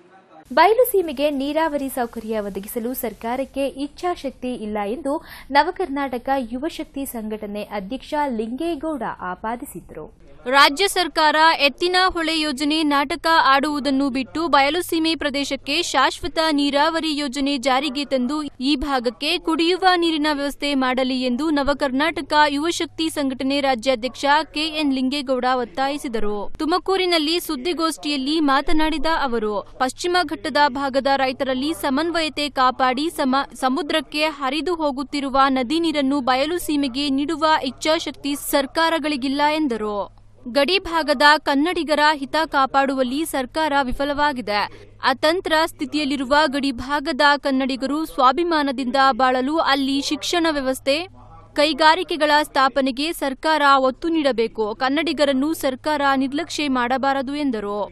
ಬಯಲುಸೀಮೆಗೆ ನೀರಾವರಿ ಸೌಕರ್ಯ ಒದಗಿಸಲು ಸರ್ಕಾರಕ್ಕೆ ಇಚ್ಛಾಶಕ್ತಿ ಇಲ್ಲ ಎಂದು ನವಕರ್ನಾಟಕ ಯುವಶಕ್ತಿ ಸಂಘಟನೆ ಅಧ್ಯಕ್ಷ ಲಿಂಗೇಗೌಡ ಆಪಾದಿಸಿದರು
ರಾಜ್ಯ ಸರ್ಕಾರ ಎತ್ತಿನ ಹೊಳೆ ಯೋಜನೆ ನಾಟಕ ಆಡುವುದನ್ನು ಬಿಟ್ಟು ಬಯಲುಸೀಮೆ ಪ್ರದೇಶಕ್ಕೆ ಶಾಶ್ವತ ನೀರಾವರಿ ಯೋಜನೆ ಜಾರಿಗೆ ತಂದು ಈ ಭಾಗಕ್ಕೆ ಕುಡಿಯುವ ನೀರಿನ ವ್ಯವಸ್ಥೆ ಮಾಡಲಿ ಎಂದು ನವಕರ್ನಾಟಕ ಯುವಶಕ್ತಿ ಸಂಘಟನೆ ರಾಜ್ಯಾಧ್ಯಕ್ಷ ಕೆಎನ್ ಲಿಂಗೇಗೌಡ ಒತ್ತಾಯಿಸಿದರು ತುಮಕೂರಿನಲ್ಲಿ ಸುದ್ದಿಗೋಷ್ಠಿಯಲ್ಲಿ ಮಾತನಾಡಿದ ಅವರು ಪಶ್ಚಿಮ ಘಟ್ಟದ ಭಾಗದ ರೈತರಲ್ಲಿ ಸಮನ್ವಯತೆ ಕಾಪಾಡಿ ಸಮ ಸಮುದ್ರಕ್ಕೆ ಹರಿದು ಹೋಗುತ್ತಿರುವ ನದಿ ನೀರನ್ನು ಬಯಲು ಸೀಮೆಗೆ ನೀಡುವ ಇಚ್ಛಾಶಕ್ತಿ ಸರ್ಕಾರಗಳಿಗಿಲ್ಲ ಎಂದರು ಗಡಿ ಭಾಗದ ಕನ್ನಡಿಗರ ಹಿತ ಕಾಪಾಡುವಲ್ಲಿ ಸರ್ಕಾರ ವಿಫಲವಾಗಿದೆ ಅತಂತ್ರ ಸ್ಥಿತಿಯಲ್ಲಿರುವ ಗಡಿ ಭಾಗದ ಕನ್ನಡಿಗರು ಸ್ವಾಭಿಮಾನದಿಂದ ಬಾಳಲು ಅಲ್ಲಿ ಶಿಕ್ಷಣ ವ್ಯವಸ್ಥೆ ಕೈಗಾರಿಕೆಗಳ ಸ್ಥಾಪನೆಗೆ ಸರ್ಕಾರ ಒತ್ತು ನೀಡಬೇಕು ಕನ್ನಡಿಗರನ್ನು ಸರ್ಕಾರ ನಿರ್ಲಕ್ಷ್ಯ ಮಾಡಬಾರದು ಎಂದರು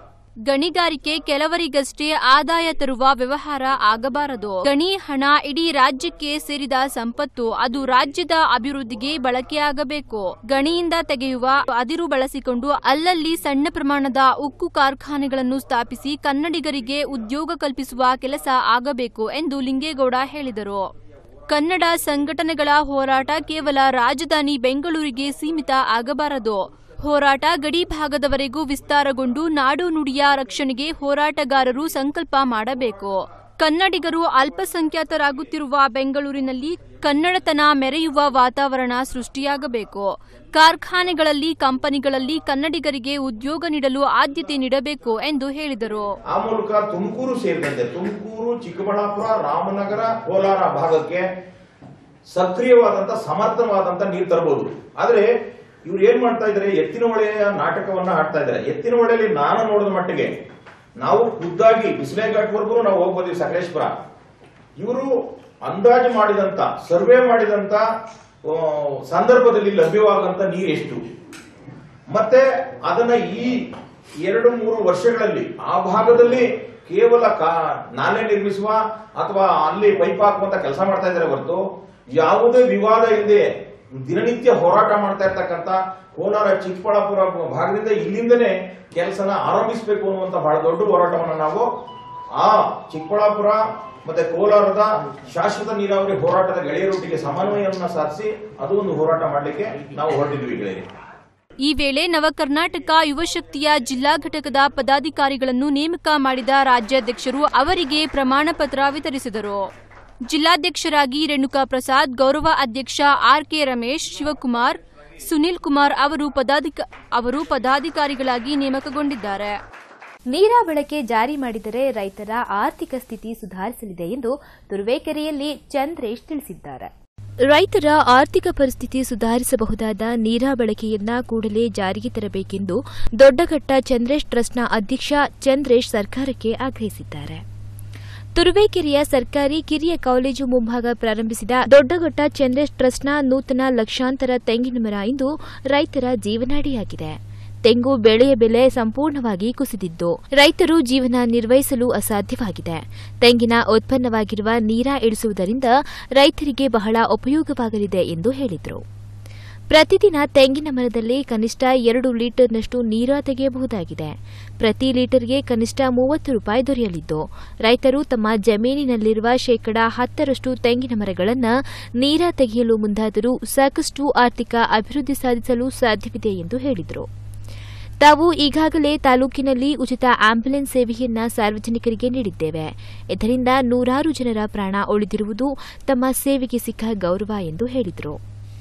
ಗಣಿಗಾರಿಕೆ ಕೆಲವರಿಗಷ್ಟೇ ಆದಾಯ ತರುವ ವ್ಯವಹಾರ ಆಗಬಾರದು ಗಣಿ ಹಣ ಇಡೀ ರಾಜ್ಯಕ್ಕೆ ಸೇರಿದ ಸಂಪತ್ತು ಅದು ರಾಜ್ಯದ ಅಭಿವೃದ್ಧಿಗೆ ಬಳಕೆಯಾಗಬೇಕು ಗಣಿಯಿಂದ ತೆಗೆಯುವ ಅದಿರು ಬಳಸಿಕೊಂಡು ಅಲ್ಲಲ್ಲಿ ಸಣ್ಣ ಪ್ರಮಾಣದ ಉಕ್ಕು ಕಾರ್ಖಾನೆಗಳನ್ನು ಸ್ಥಾಪಿಸಿ ಕನ್ನಡಿಗರಿಗೆ ಉದ್ಯೋಗ ಕಲ್ಪಿಸುವ ಕೆಲಸ ಆಗಬೇಕು ಎಂದು ಲಿಂಗೇಗೌಡ ಹೇಳಿದರು ಕನ್ನಡ ಸಂಘಟನೆಗಳ ಹೋರಾಟ ಕೇವಲ ರಾಜಧಾನಿ ಬೆಂಗಳೂರಿಗೆ ಸೀಮಿತ ಆಗಬಾರದು ಹೋರಾಟ ಗಡಿ ಭಾಗದವರೆಗೂ ವಿಸ್ತಾರಗೊಂಡು ನಾಡು ನುಡಿಯ ರಕ್ಷಣೆಗೆ ಹೋರಾಟಗಾರರು ಸಂಕಲ್ಪ ಮಾಡಬೇಕು ಕನ್ನಡಿಗರು ಅಲ್ಪಸಂಖ್ಯಾತರಾಗುತ್ತಿರುವ ಬೆಂಗಳೂರಿನಲ್ಲಿ ಕನ್ನಡತನ ಮೆರೆಯುವ ವಾತಾವರಣ ಸೃಷ್ಟಿಯಾಗಬೇಕು ಕಾರ್ಖಾನೆಗಳಲ್ಲಿ ಕಂಪನಿಗಳಲ್ಲಿ ಕನ್ನಡಿಗರಿಗೆ ಉದ್ಯೋಗ ನೀಡಲು ಆದ್ಯತೆ ನೀಡಬೇಕು ಎಂದು ಹೇಳಿದರು
ಆ ಮೂಲಕ ತುಮಕೂರು ಸೇರಿದಂತೆ ತುಮಕೂರು ಚಿಕ್ಕಬಳ್ಳಾಪುರ ರಾಮನಗರ ಕೋಲಾರ ಭಾಗಕ್ಕೆ ಸಕ್ರಿಯವಾದಂತ ಸಮರ್ಥವಾದಂತ ನೀರು ತರಬಹುದು ಆದ್ರೆ ಇವ್ರು ಏನ್ ಮಾಡ್ತಾ ಇದ್ದಾರೆ ಎತ್ತಿನ ಹೊಳೆಯ ನಾಟಕವನ್ನ ಆಡ್ತಾ ಇದ್ದಾರೆ ಎತ್ತಿನ ಹೊಳೆಯಲ್ಲಿ ನಾನು ನೋಡಿದ ಮಟ್ಟಿಗೆ ನಾವು ಖುದ್ದಾಗಿ ಬಿಸಿಲೇಘಾಟ್ವರೆಗೂ ನಾವು ಹೋಗ್ಬೋದಿವಿ ಸಕಲೇಶ್ಪುರ ಇವರು ಅಂದಾಜು ಮಾಡಿದಂತ ಸರ್ವೆ ಮಾಡಿದಂತ ಆ, ಸಂದರ್ಭದಲ್ಲಿ ಲಭ್ಯವಾದಂತ ನೀರು ಎಷ್ಟು ಮತ್ತೆ ಅದನ್ನ ಈ ಎರಡು ಮೂರು ವರ್ಷಗಳಲ್ಲಿ ಆ ಭಾಗದಲ್ಲಿ ಕೇವಲ ಕಾ ನಾಲೆ ನಿರ್ಮಿಸುವ ಅಥವಾ ಅಲ್ಲಿ ಪೈಪ್ ಹಾಕುವಂತ ಕೆಲಸ ಮಾಡ್ತಾ ಇದ್ದಾರೆ ಹೊರತು ಯಾವುದೇ ವಿವಾದ ಇಲ್ಲದೆ ದಿನನಿತ್ಯ ಹೋರಾಟ ಮಾಡ್ತಾ ಇರ್ತಕ್ಕಂಥ ಕೋಲಾರ ಚಿಕ್ಕಬಳ್ಳಾಪುರ ಭಾಗದಿಂದ ಇಲ್ಲಿಂದನೇ ಕೆಲಸನ ಆರಂಭಿಸಬೇಕು ಅನ್ನುವಂತ ಬಹಳ ದೊಡ್ಡ ಹೋರಾಟವನ್ನು ನಾವು ಆ ಚಿಕ್ಕಬಳ್ಳಾಪುರ ಮತ್ತೆ ಕೋಲಾರದ ಶಾಶ್ವತ ನೀರಾವರಿ ಹೋರಾಟದ ಗೆಳೆಯರೊಟ್ಟಿಗೆ ಸಮನ್ವಯವನ್ನು ಸಾಧಿಸಿ ಅದು ಒಂದು ಹೋರಾಟ ಮಾಡಲಿಕ್ಕೆ ನಾವು ಹೊರಟಿದ್ವಿ ಗೆಳೆಯರಿ
ಈ ವೇಳೆ ನವಕರ್ನಾಟಕ ಯುವಶಕ್ತಿಯ ಜಿಲ್ಲಾ ಘಟಕದ ಪದಾಧಿಕಾರಿಗಳನ್ನು ನೇಮಕ ಮಾಡಿದ ರಾಜ್ಯಾಧ್ಯಕ್ಷರು ಅವರಿಗೆ ಪ್ರಮಾಣ ಪತ್ರ ವಿತರಿಸಿದರು ಜಿಲ್ಲಾಧ್ಯಕ್ಷರಾಗಿ ರೇಣುಕಾ ಪ್ರಸಾದ್ ಗೌರವ ಅಧ್ಯಕ್ಷ ಆರ್ಕೆ ರಮೇಶ್ ಶಿವಕುಮಾರ್ ಸುನಿಲ್ ಕುಮಾರ್ ಅವರು ಪದಾಧಿಕ ಅವರು ಪದಾಧಿಕಾರಿಗಳಾಗಿ ನೇಮಕಗೊಂಡಿದ್ದಾರೆ
ನೀರಾ ಬಳಕೆ ಜಾರಿ ಮಾಡಿದರೆ ರೈತರ ಆರ್ಥಿಕ ಸ್ಥಿತಿ ಸುಧಾರಿಸಲಿದೆ ಎಂದು ತುರುವೇಕೆರೆಯಲ್ಲಿ ಚಂದ್ರೇಶ್ ತಿಳಿಸಿದ್ದಾರೆ ರೈತರ ಆರ್ಥಿಕ ಪರಿಸ್ಥಿತಿ ಸುಧಾರಿಸಬಹುದಾದ ನೀರಾ ಬಳಕೆಯನ್ನ ಕೂಡಲೇ ಜಾರಿಗೆ ತರಬೇಕೆಂದು ದೊಡ್ಡಘಟ್ಟ ಚಂದ್ರೇಶ್ ಟ್ರಸ್ಟ್ನ ಅಧ್ಯಕ್ಷ ಚಂದ್ರೇಶ್ ಸರ್ಕಾರಕ್ಕೆ ಆಗ್ರಹಿಸಿದ್ದಾರೆ ತುರುವೇಕೆರೆಯ ಸರ್ಕಾರಿ ಕಿರಿಯ ಕಾಲೇಜು ಮುಂಭಾಗ ಪ್ರಾರಂಭಿಸಿದ ದೊಡ್ಡಘಟ್ಟ ಚಂದ್ರೇಶ್ ಟ್ರಸ್ಟ್ನ ನೂತನ ಲಕ್ಷಾಂತರ ತೆಂಗಿನ ಮರ ಇಂದು ರೈತರ ಜೀವನಾಡಿಯಾಗಿದೆ ತೆಂಗು ಬೆಳೆಯ ಬೆಲೆ ಸಂಪೂರ್ಣವಾಗಿ ಕುಸಿದಿದ್ದು ರೈತರು ಜೀವನ ನಿರ್ವಹಿಸಲು ಅಸಾಧ್ಯವಾಗಿದೆ ತೆಂಗಿನ ಉತ್ಪನ್ನವಾಗಿರುವ ನೀರಾ ಇಳಿಸುವುದರಿಂದ ರೈತರಿಗೆ ಬಹಳ ಉಪಯೋಗವಾಗಲಿದೆ ಎಂದು ಹೇಳಿದರು ಪ್ರತಿದಿನ ತೆಂಗಿನ ಮರದಲ್ಲಿ ಕನಿಷ್ಠ ಎರಡು ಲೀಟರ್ನಷ್ಟು ನೀರ ತೆಗೆಯಬಹುದಾಗಿದೆ ಪ್ರತಿ ಲೀಟರ್ಗೆ ಕನಿಷ್ಠ ಮೂವತ್ತು ರೂಪಾಯಿ ದೊರೆಯಲಿದ್ದು ರೈತರು ತಮ್ಮ ಜಮೀನಿನಲ್ಲಿರುವ ಶೇಕಡಾ ಹತ್ತರಷ್ಟು ತೆಂಗಿನ ಮರಗಳನ್ನು ನೀರ ತೆಗೆಯಲು ಮುಂದಾದರೂ ಸಾಕಷ್ಟು ಆರ್ಥಿಕ ಅಭಿವೃದ್ಧಿ ಸಾಧಿಸಲು ಸಾಧ್ಯವಿದೆ ಎಂದು ಹೇಳಿದರು ತಾವು ಈಗಾಗಲೇ ತಾಲೂಕಿನಲ್ಲಿ ಉಚಿತ ಆಂಬ್ಯುಲೆನ್ಸ್ ಸೇವೆಯನ್ನ ಸಾರ್ವಜನಿಕರಿಗೆ ನೀಡಿದ್ದೇವೆ ಇದರಿಂದ ನೂರಾರು ಜನರ ಪ್ರಾಣ ಉಳಿದಿರುವುದು ತಮ್ಮ ಸೇವೆಗೆ ಸಿಕ್ಕ ಗೌರವ ಎಂದು ಹೇಳಿದರು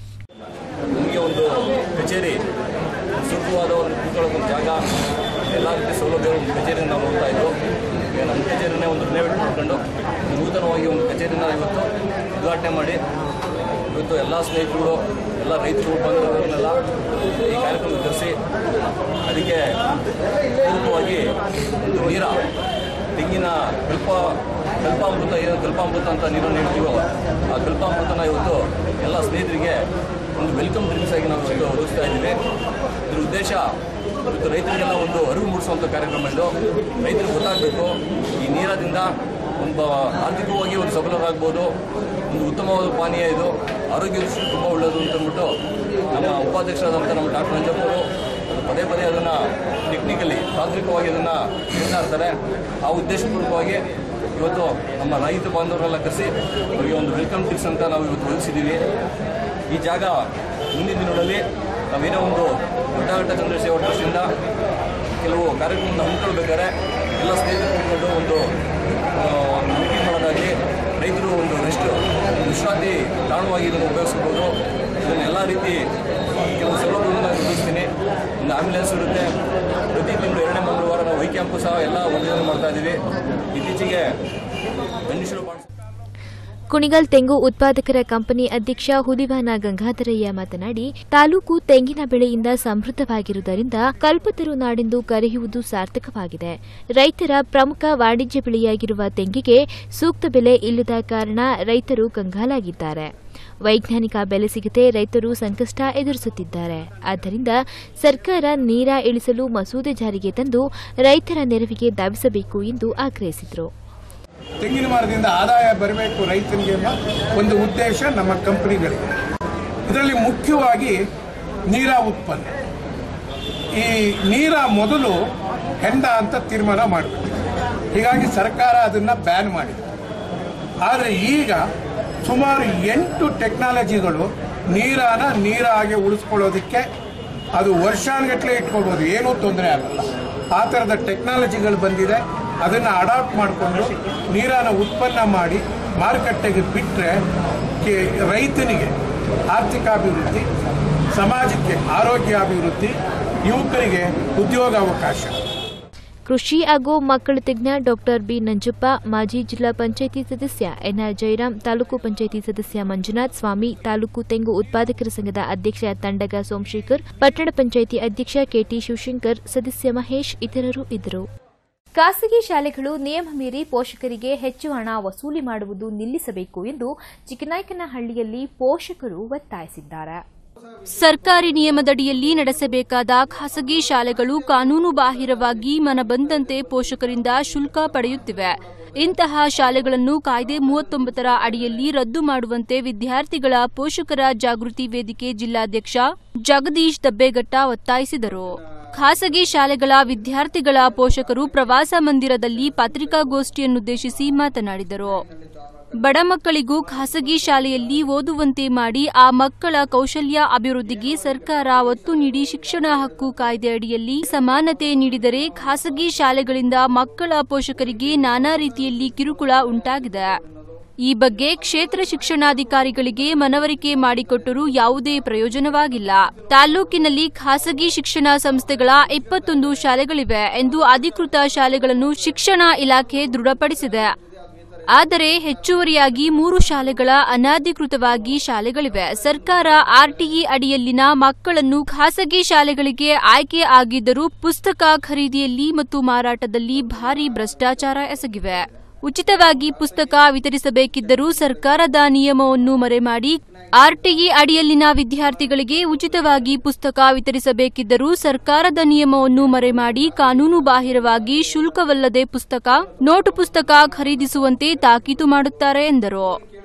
ನಮಗೆ ಒಂದು ಕಚೇರಿ ಸೂಕ್ತವಾದ ಒಂದು ಕೂತ್ಕೊಳ್ಳೋಕೆ ಒಂದು ಜಾಗ ಎಲ್ಲ ರೀತಿಯ ಸೌಲಭ್ಯ ಒಂದು ಕಚೇರಿನ ನಾವು ನೋಡ್ತಾ ಇದ್ದು ಈಗ ನಮ್ಮ ಕಚೇರಿನೇ ಒಂದು ರಿನೋವೇಟ್ ಮಾಡ್ಕೊಂಡು ನೂತನವಾಗಿ ಒಂದು ಕಚೇರಿನ ಇವತ್ತು ಉದ್ಘಾಟನೆ ಮಾಡಿ ಇವತ್ತು ಎಲ್ಲ ಸ್ನೇಹಿತರು ಎಲ್ಲ ರೈತರು ಬಂದವರನ್ನೆಲ್ಲ ಈ ಕಾರ್ಯಕ್ರಮ ಕರೆಸಿ ಅದಕ್ಕೆ ಪೂರ್ವಕವಾಗಿ ಒಂದು ನೀರ ತೆಂಗಿನ ಕಲ್ಪ ಕಲ್ಪಾಮೃತ ಏನು ಕಲ್ಪಾಮೃತ ಅಂತ ನೀರನ್ನು ನೀಡ್ತೀವೋ ಆ ಕಲ್ಪಾಮೃತನ ಇವತ್ತು ಎಲ್ಲ ಸ್ನೇಹಿತರಿಗೆ ಒಂದು ವೆಲ್ಕಮ್ ಡ್ರಿಂಕ್ಸ್ ಆಗಿ ನಾವು ಇವತ್ತು ಒದಗಿಸ್ತಾ ಇದ್ದೀವಿ ಇದ್ರ ಉದ್ದೇಶ ಇವತ್ತು ರೈತರಿಗೆಲ್ಲ ಒಂದು ಅರಿವು ಮೂಡಿಸುವಂಥ ಕಾರ್ಯಕ್ರಮ ಇದು ರೈತರಿಗೆ ಗೊತ್ತಾಗಬೇಕು ಈ ನೀರದಿಂದ ಒಂದು ಆರ್ಥಿಕವಾಗಿ ಒಂದು ಸಫಲರಾಗ್ಬೋದು ಒಂದು ಉತ್ತಮವಾದ ಪಾನೀಯ ಇದು ಆರೋಗ್ಯ ದೃಷ್ಟಿ ತುಂಬ ಒಳ್ಳೆಯದು ಅಂತ ಅಂದ್ಬಿಟ್ಟು ನಮ್ಮ ಉಪಾಧ್ಯಕ್ಷರಾದಂಥ ನಮ್ಮ ಡಾಕ್ಟರ್ ನಂಜಪ್ಪ ಅವರು ಪದೇ ಪದೇ ಅದನ್ನು ಟೆಕ್ನಿಕಲಿ ತಾಂತ್ರಿಕವಾಗಿ ಅದನ್ನು ಹೇಳ್ತಾ ಇರ್ತಾರೆ ಆ ಉದ್ದೇಶಪೂರ್ವಕವಾಗಿ ಇವತ್ತು ನಮ್ಮ ರೈತ ಬಾಂಧವರೆಲ್ಲ ಕರೆಸಿ ಅವರಿಗೆ ಒಂದು ವೆಲ್ಕಮ್ ಡ್ರಿಂಕ್ಸ್ ಅಂತ ನಾವು ಇವತ್ತು ಒದಗಿಸಿದ್ದೀವಿ ಈ ಜಾಗ ಮುಂದಿನ ದಿನಗಳಲ್ಲಿ ನಾವೇನೋ ಒಂದು ದೊಡ್ಡಘಟ್ಟ ಚಂದ್ರಶೇಖರ ಟ್ರಸ್ಟಿಂದ ಕೆಲವು ಕಾರ್ಯಕ್ರಮವನ್ನು ಹಮ್ಮಿಕೊಳ್ಬೇಕಾದ್ರೆ ಎಲ್ಲ ಸ್ನೇಹಿತರು ಕೂತ್ಕೊಂಡು ಒಂದು ಮೀಟಿಂಗ್ ಮಾಡೋದಾಗಲಿ ರೈತರು ಒಂದು ರೆಸ್ಟ್ ವಿಶ್ರಾಂತಿ ತಾಣವಾಗಿ ಇದನ್ನು ಉಪಯೋಗಿಸ್ಬೋದು ಇದನ್ನು ಎಲ್ಲ ರೀತಿ ಕೆಲವು ಸೌಲಭ್ಯಗಳನ್ನು ನಾನು ಒದಗಿಸ್ತೀನಿ ಒಂದು ಆಂಬ್ಯುಲೆನ್ಸ್ ಇರುತ್ತೆ ಪ್ರತಿ ತಿಂಗಳು ಎರಡನೇ ಮಂಗಳವಾರ ನಾವು ವೈ ಕ್ಯಾಂಪು ಸಹ ಎಲ್ಲ ಒಂದು ಮಾಡ್ತಾ ಇದ್ದೀವಿ ಇತ್ತೀಚೆಗೆ ಗಂಡಸರು ಮಾಡಿಸ್
ಕುಣಿಗಲ್ ತೆಂಗು ಉತ್ಪಾದಕರ ಕಂಪನಿ ಅಧ್ಯಕ್ಷ ಹುಲಿವಾನ ಗಂಗಾಧರಯ್ಯ ಮಾತನಾಡಿ ತಾಲೂಕು ತೆಂಗಿನ ಬೆಳೆಯಿಂದ ಸಮೃದ್ಧವಾಗಿರುವುದರಿಂದ ಕಲ್ಪತರು ನಾಡೆಂದು ಕರೆಯುವುದು ಸಾರ್ಥಕವಾಗಿದೆ ರೈತರ ಪ್ರಮುಖ ವಾಣಿಜ್ಯ ಬೆಳೆಯಾಗಿರುವ ತೆಂಗಿಗೆ ಸೂಕ್ತ ಬೆಲೆ ಇಲ್ಲದ ಕಾರಣ ರೈತರು ಕಂಗಾಲಾಗಿದ್ದಾರೆ ವೈಜ್ಞಾನಿಕ ಬೆಲೆ ಸಿಗದೆ ರೈತರು ಸಂಕಷ್ಟ ಎದುರಿಸುತ್ತಿದ್ದಾರೆ ಆದ್ದರಿಂದ ಸರ್ಕಾರ ನೀರ ಇಳಿಸಲು ಮಸೂದೆ ಜಾರಿಗೆ ತಂದು ರೈತರ ನೆರವಿಗೆ ಧಾವಿಸಬೇಕು ಎಂದು ಆಗ್ರಹಿಸಿದರು
ತೆಂಗಿನ ಮರದಿಂದ ಆದಾಯ ಬರಬೇಕು ರೈತನಿಗೆ ಎಂಬ ಒಂದು ಉದ್ದೇಶ ನಮ್ಮ ಕಂಪನಿಗಳಿಗೆ ಇದರಲ್ಲಿ ಮುಖ್ಯವಾಗಿ ನೀರ ಉತ್ಪನ್ನ ಈ ನೀರ ಮೊದಲು ಹೆಂಡ ಅಂತ ತೀರ್ಮಾನ ಮಾಡಬೇಕು ಹೀಗಾಗಿ ಸರ್ಕಾರ ಅದನ್ನು ಬ್ಯಾನ್ ಮಾಡಿದೆ ಆದರೆ ಈಗ ಸುಮಾರು ಎಂಟು ಟೆಕ್ನಾಲಜಿಗಳು ನೀರನ್ನ ನೀರಾಗಿ ಉಳಿಸ್ಕೊಳ್ಳೋದಕ್ಕೆ ಅದು ವರ್ಷಾನುಗಟ್ಟಲೆ ಇಟ್ಕೊಳ್ಬೋದು ಏನೂ ತೊಂದರೆ ಆಗಲ್ಲ ಆ ಥರದ ಟೆಕ್ನಾಲಜಿಗಳು ಬಂದಿದೆ ಅದನ್ನು ಅಡಾಪ್ಟ್ ಮಾಡಿಕೊಂಡು ನೀರನ್ನು ಉತ್ಪನ್ನ ಮಾಡಿ ಮಾರುಕಟ್ಟೆಗೆ ಬಿಟ್ಟರೆ ರೈತನಿಗೆ ಆರ್ಥಿಕಾಭಿವೃದ್ಧಿ ಸಮಾಜಕ್ಕೆ ಆರೋಗ್ಯಾಭಿವೃದ್ಧಿ ಯುವಕರಿಗೆ ಉದ್ಯೋಗಾವಕಾಶ
ಕೃಷಿ ಹಾಗೂ ಮಕ್ಕಳ ತಜ್ಞ ಡಾಕ್ಟರ್ ಬಿ ನಂಜಪ್ಪ ಮಾಜಿ ಜಿಲ್ಲಾ ಪಂಚಾಯಿತಿ ಸದಸ್ಯ ಎನ್ಆರ್ ಜಯರಾಮ್ ತಾಲೂಕು ಪಂಚಾಯಿತಿ ಸದಸ್ಯ ಮಂಜುನಾಥ್ ಸ್ವಾಮಿ ತಾಲೂಕು ತೆಂಗು ಉತ್ಪಾದಕರ ಸಂಘದ ಅಧ್ಯಕ್ಷ ತಂಡಗ ಸೋಮಶೇಖರ್ ಪಟ್ಟಣ ಪಂಚಾಯಿತಿ ಅಧ್ಯಕ್ಷ ಕೆಟಿ ಶಿವಶಂಕರ್ ಸದಸ್ಯ ಮಹೇಶ್ ಇತರರು ಇದ್ದರು ಖಾಸಗಿ ಶಾಲೆಗಳು ನಿಯಮ ಮೀರಿ ಪೋಷಕರಿಗೆ ಹೆಚ್ಚು ಹಣ ವಸೂಲಿ ಮಾಡುವುದು ನಿಲ್ಲಿಸಬೇಕು ಎಂದು ಚಿಕ್ಕನಾಯಕನಹಳ್ಳಿಯಲ್ಲಿ ಪೋಷಕರು ಒತ್ತಾಯಿಸಿದ್ದಾರೆ
ಸರ್ಕಾರಿ ನಿಯಮದಡಿಯಲ್ಲಿ ನಡೆಸಬೇಕಾದ ಖಾಸಗಿ ಶಾಲೆಗಳು ಕಾನೂನು ಬಾಹಿರವಾಗಿ ಮನಬಂದಂತೆ ಪೋಷಕರಿಂದ ಶುಲ್ಕ ಪಡೆಯುತ್ತಿವೆ ಇಂತಹ ಶಾಲೆಗಳನ್ನು ಕಾಯ್ದೆ ಮೂವತ್ತೊಂಬತ್ತರ ಅಡಿಯಲ್ಲಿ ರದ್ದು ಮಾಡುವಂತೆ ವಿದ್ಯಾರ್ಥಿಗಳ ಪೋಷಕರ ಜಾಗೃತಿ ವೇದಿಕೆ ಜಿಲ್ಲಾಧ್ಯಕ್ಷ ಜಗದೀಶ್ ದಬ್ಬೇಗಟ್ಟ ಒತ್ತಾಯಿಸಿದರು ಖಾಸಗಿ ಶಾಲೆಗಳ ವಿದ್ಯಾರ್ಥಿಗಳ ಪೋಷಕರು ಪ್ರವಾಸ ಮಂದಿರದಲ್ಲಿ ಪತ್ರಿಕಾಗೋಷ್ಠಿಯನ್ನುದ್ದೇಶಿಸಿ ಮಾತನಾಡಿದರು ಬಡ ಮಕ್ಕಳಿಗೂ ಖಾಸಗಿ ಶಾಲೆಯಲ್ಲಿ ಓದುವಂತೆ ಮಾಡಿ ಆ ಮಕ್ಕಳ ಕೌಶಲ್ಯ ಅಭಿವೃದ್ಧಿಗೆ ಸರ್ಕಾರ ಒತ್ತು ನೀಡಿ ಶಿಕ್ಷಣ ಹಕ್ಕು ಕಾಯ್ದೆ ಅಡಿಯಲ್ಲಿ ಸಮಾನತೆ ನೀಡಿದರೆ ಖಾಸಗಿ ಶಾಲೆಗಳಿಂದ ಮಕ್ಕಳ ಪೋಷಕರಿಗೆ ನಾನಾ ರೀತಿಯಲ್ಲಿ ಕಿರುಕುಳ ಉಂಟಾಗಿದೆ ಈ ಬಗ್ಗೆ ಕ್ಷೇತ್ರ ಶಿಕ್ಷಣಾಧಿಕಾರಿಗಳಿಗೆ ಮನವರಿಕೆ ಮಾಡಿಕೊಟ್ಟರೂ ಯಾವುದೇ ಪ್ರಯೋಜನವಾಗಿಲ್ಲ ತಾಲೂಕಿನಲ್ಲಿ ಖಾಸಗಿ ಶಿಕ್ಷಣ ಸಂಸ್ಥೆಗಳ ಇಪ್ಪತ್ತೊಂದು ಶಾಲೆಗಳಿವೆ ಎಂದು ಅಧಿಕೃತ ಶಾಲೆಗಳನ್ನು ಶಿಕ್ಷಣ ಇಲಾಖೆ ದೃಢಪಡಿಸಿದೆ ಆದರೆ ಹೆಚ್ಚುವರಿಯಾಗಿ ಮೂರು ಶಾಲೆಗಳ ಅನಧಿಕೃತವಾಗಿ ಶಾಲೆಗಳಿವೆ ಸರ್ಕಾರ ಆರ್ಟಿಇ ಅಡಿಯಲ್ಲಿನ ಮಕ್ಕಳನ್ನು ಖಾಸಗಿ ಶಾಲೆಗಳಿಗೆ ಆಯ್ಕೆ ಆಗಿದ್ದರೂ ಪುಸ್ತಕ ಖರೀದಿಯಲ್ಲಿ ಮತ್ತು ಮಾರಾಟದಲ್ಲಿ ಭಾರಿ ಭ್ರಷ್ಟಾಚಾರ ಎಸಗಿವೆ ಉಚಿತವಾಗಿ ಪುಸ್ತಕ ವಿತರಿಸಬೇಕಿದ್ದರೂ ಸರ್ಕಾರದ ನಿಯಮವನ್ನು ಮರೆಮಾಡಿ ಆರ್ಟಿಇ ಅಡಿಯಲ್ಲಿನ ವಿದ್ಯಾರ್ಥಿಗಳಿಗೆ ಉಚಿತವಾಗಿ ಪುಸ್ತಕ ವಿತರಿಸಬೇಕಿದ್ದರೂ ಸರ್ಕಾರದ ನಿಯಮವನ್ನು ಮರೆಮಾಡಿ ಕಾನೂನು ಬಾಹಿರವಾಗಿ ಶುಲ್ಕವಲ್ಲದೆ ಪುಸ್ತಕ ನೋಟು ಪುಸ್ತಕ ಖರೀದಿಸುವಂತೆ ತಾಕೀತು ಮಾಡುತ್ತಾರೆ ಎಂದರು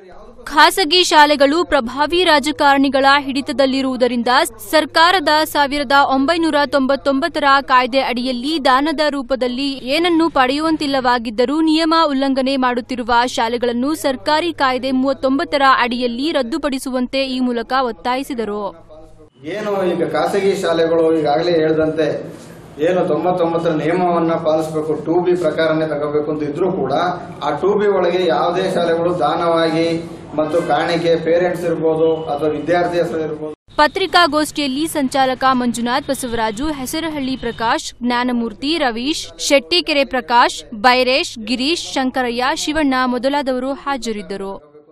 ಖಾಸಗಿ ಶಾಲೆಗಳು ಪ್ರಭಾವಿ ರಾಜಕಾರಣಿಗಳ ಹಿಡಿತದಲ್ಲಿರುವುದರಿಂದ ಸರ್ಕಾರದ ಸಾವಿರದ ಒಂಬೈನೂರ ತೊಂಬತ್ತೊಂಬತ್ತರ ಕಾಯ್ದೆ ಅಡಿಯಲ್ಲಿ ದಾನದ ರೂಪದಲ್ಲಿ ಏನನ್ನೂ ಪಡೆಯುವಂತಿಲ್ಲವಾಗಿದ್ದರೂ ನಿಯಮ ಉಲ್ಲಂಘನೆ ಮಾಡುತ್ತಿರುವ ಶಾಲೆಗಳನ್ನು ಸರ್ಕಾರಿ ಕಾಯ್ದೆ ಮೂವತ್ತೊಂಬತ್ತರ ಅಡಿಯಲ್ಲಿ ರದ್ದುಪಡಿಸುವಂತೆ ಈ ಮೂಲಕ ಒತ್ತಾಯಿಸಿದರು
ಏನು ಈಗ ಖಾಸಗಿ ಶಾಲೆಗಳು ಈಗಾಗಲೇ ಹೇಳಿದಂತೆ ಏನು ತೊಂಬತ್ತೊಂಬತ್ತರ ನಿಯಮವನ್ನ ಪಾಲಿಸಬೇಕು ಟೂ ಬಿ ಪ್ರಕಾರನೇ ತಗೋಬೇಕು ಅಂತ ಇದ್ರೂ ಕೂಡ ಆ ಟೂ ಬಿ ಒಳಗೆ ಯಾವುದೇ ಶಾಲೆಗಳು ದಾನವಾಗಿ ಮತ್ತು ಕಾಣಿಕೆ ಪೇರೆಂಟ್ಸ್ ಇರ್ಬೋದು ಅಥವಾ ವಿದ್ಯಾರ್ಥಿ ಹೆಸರು ಇರ್ಬೋದು
ಪತ್ರಿಕಾಗೋಷ್ಠಿಯಲ್ಲಿ ಸಂಚಾಲಕ ಮಂಜುನಾಥ್ ಬಸವರಾಜು ಹೆಸರಹಳ್ಳಿ ಪ್ರಕಾಶ್ ಜ್ಞಾನಮೂರ್ತಿ ರವೀಶ್ ಶೆಟ್ಟಿಕೆರೆ ಪ್ರಕಾಶ್ ಬೈರೇಶ್ ಗಿರೀಶ್ ಶಂಕರಯ್ಯ ಶಿವಣ್ಣ ಮೊದಲಾದವರು ಹಾಜರಿದ್ದರು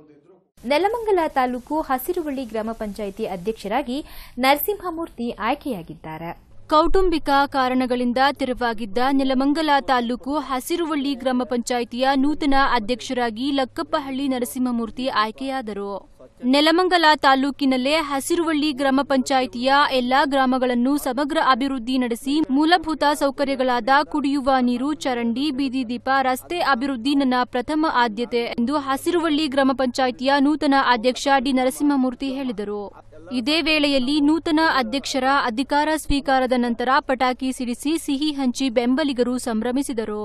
ನೆಲಮಂಗಲ ತಾಲೂಕು ಹಸಿರುವಳ್ಳಿ ಗ್ರಾಮ ಪಂಚಾಯಿತಿ ಅಧ್ಯಕ್ಷರಾಗಿ ನರಸಿಂಹಮೂರ್ತಿ ಆಯ್ಕೆಯಾಗಿದ್ದಾರೆ
ಕೌಟುಂಬಿಕ ಕಾರಣಗಳಿಂದ ತೆರವಾಗಿದ್ದ ನೆಲಮಂಗಲ ತಾಲೂಕು ಹಸಿರುವಳ್ಳಿ ಗ್ರಾಮ ಪಂಚಾಯಿತಿಯ ನೂತನ ಅಧ್ಯಕ್ಷರಾಗಿ ಲಕ್ಕಪ್ಪಹಳ್ಳಿ ನರಸಿಂಹಮೂರ್ತಿ ಆಯ್ಕೆಯಾದರು ನೆಲಮಂಗಲ ತಾಲೂಕಿನಲ್ಲೇ ಹಸಿರುವಳ್ಳಿ ಗ್ರಾಮ ಪಂಚಾಯಿತಿಯ ಎಲ್ಲಾ ಗ್ರಾಮಗಳನ್ನು ಸಮಗ್ರ ಅಭಿವೃದ್ಧಿ ನಡೆಸಿ ಮೂಲಭೂತ ಸೌಕರ್ಯಗಳಾದ ಕುಡಿಯುವ ನೀರು ಚರಂಡಿ ಬೀದಿ ದೀಪ ರಸ್ತೆ ಅಭಿವೃದ್ಧಿ ನನ್ನ ಪ್ರಥಮ ಆದ್ಯತೆ ಎಂದು ಹಸಿರುವಳ್ಳಿ ಗ್ರಾಮ ಪಂಚಾಯಿತಿಯ ನೂತನ ಅಧ್ಯಕ್ಷ ಡಿ ನರಸಿಂಹಮೂರ್ತಿ ಹೇಳಿದರು ಇದೇ ವೇಳೆಯಲ್ಲಿ ನೂತನ ಅಧ್ಯಕ್ಷರ ಅಧಿಕಾರ ಸ್ವೀಕಾರದ ನಂತರ ಪಟಾಕಿ ಸಿಡಿಸಿ ಸಿಹಿ ಹಂಚಿ ಬೆಂಬಲಿಗರು ಸಂಭ್ರಮಿಸಿದರು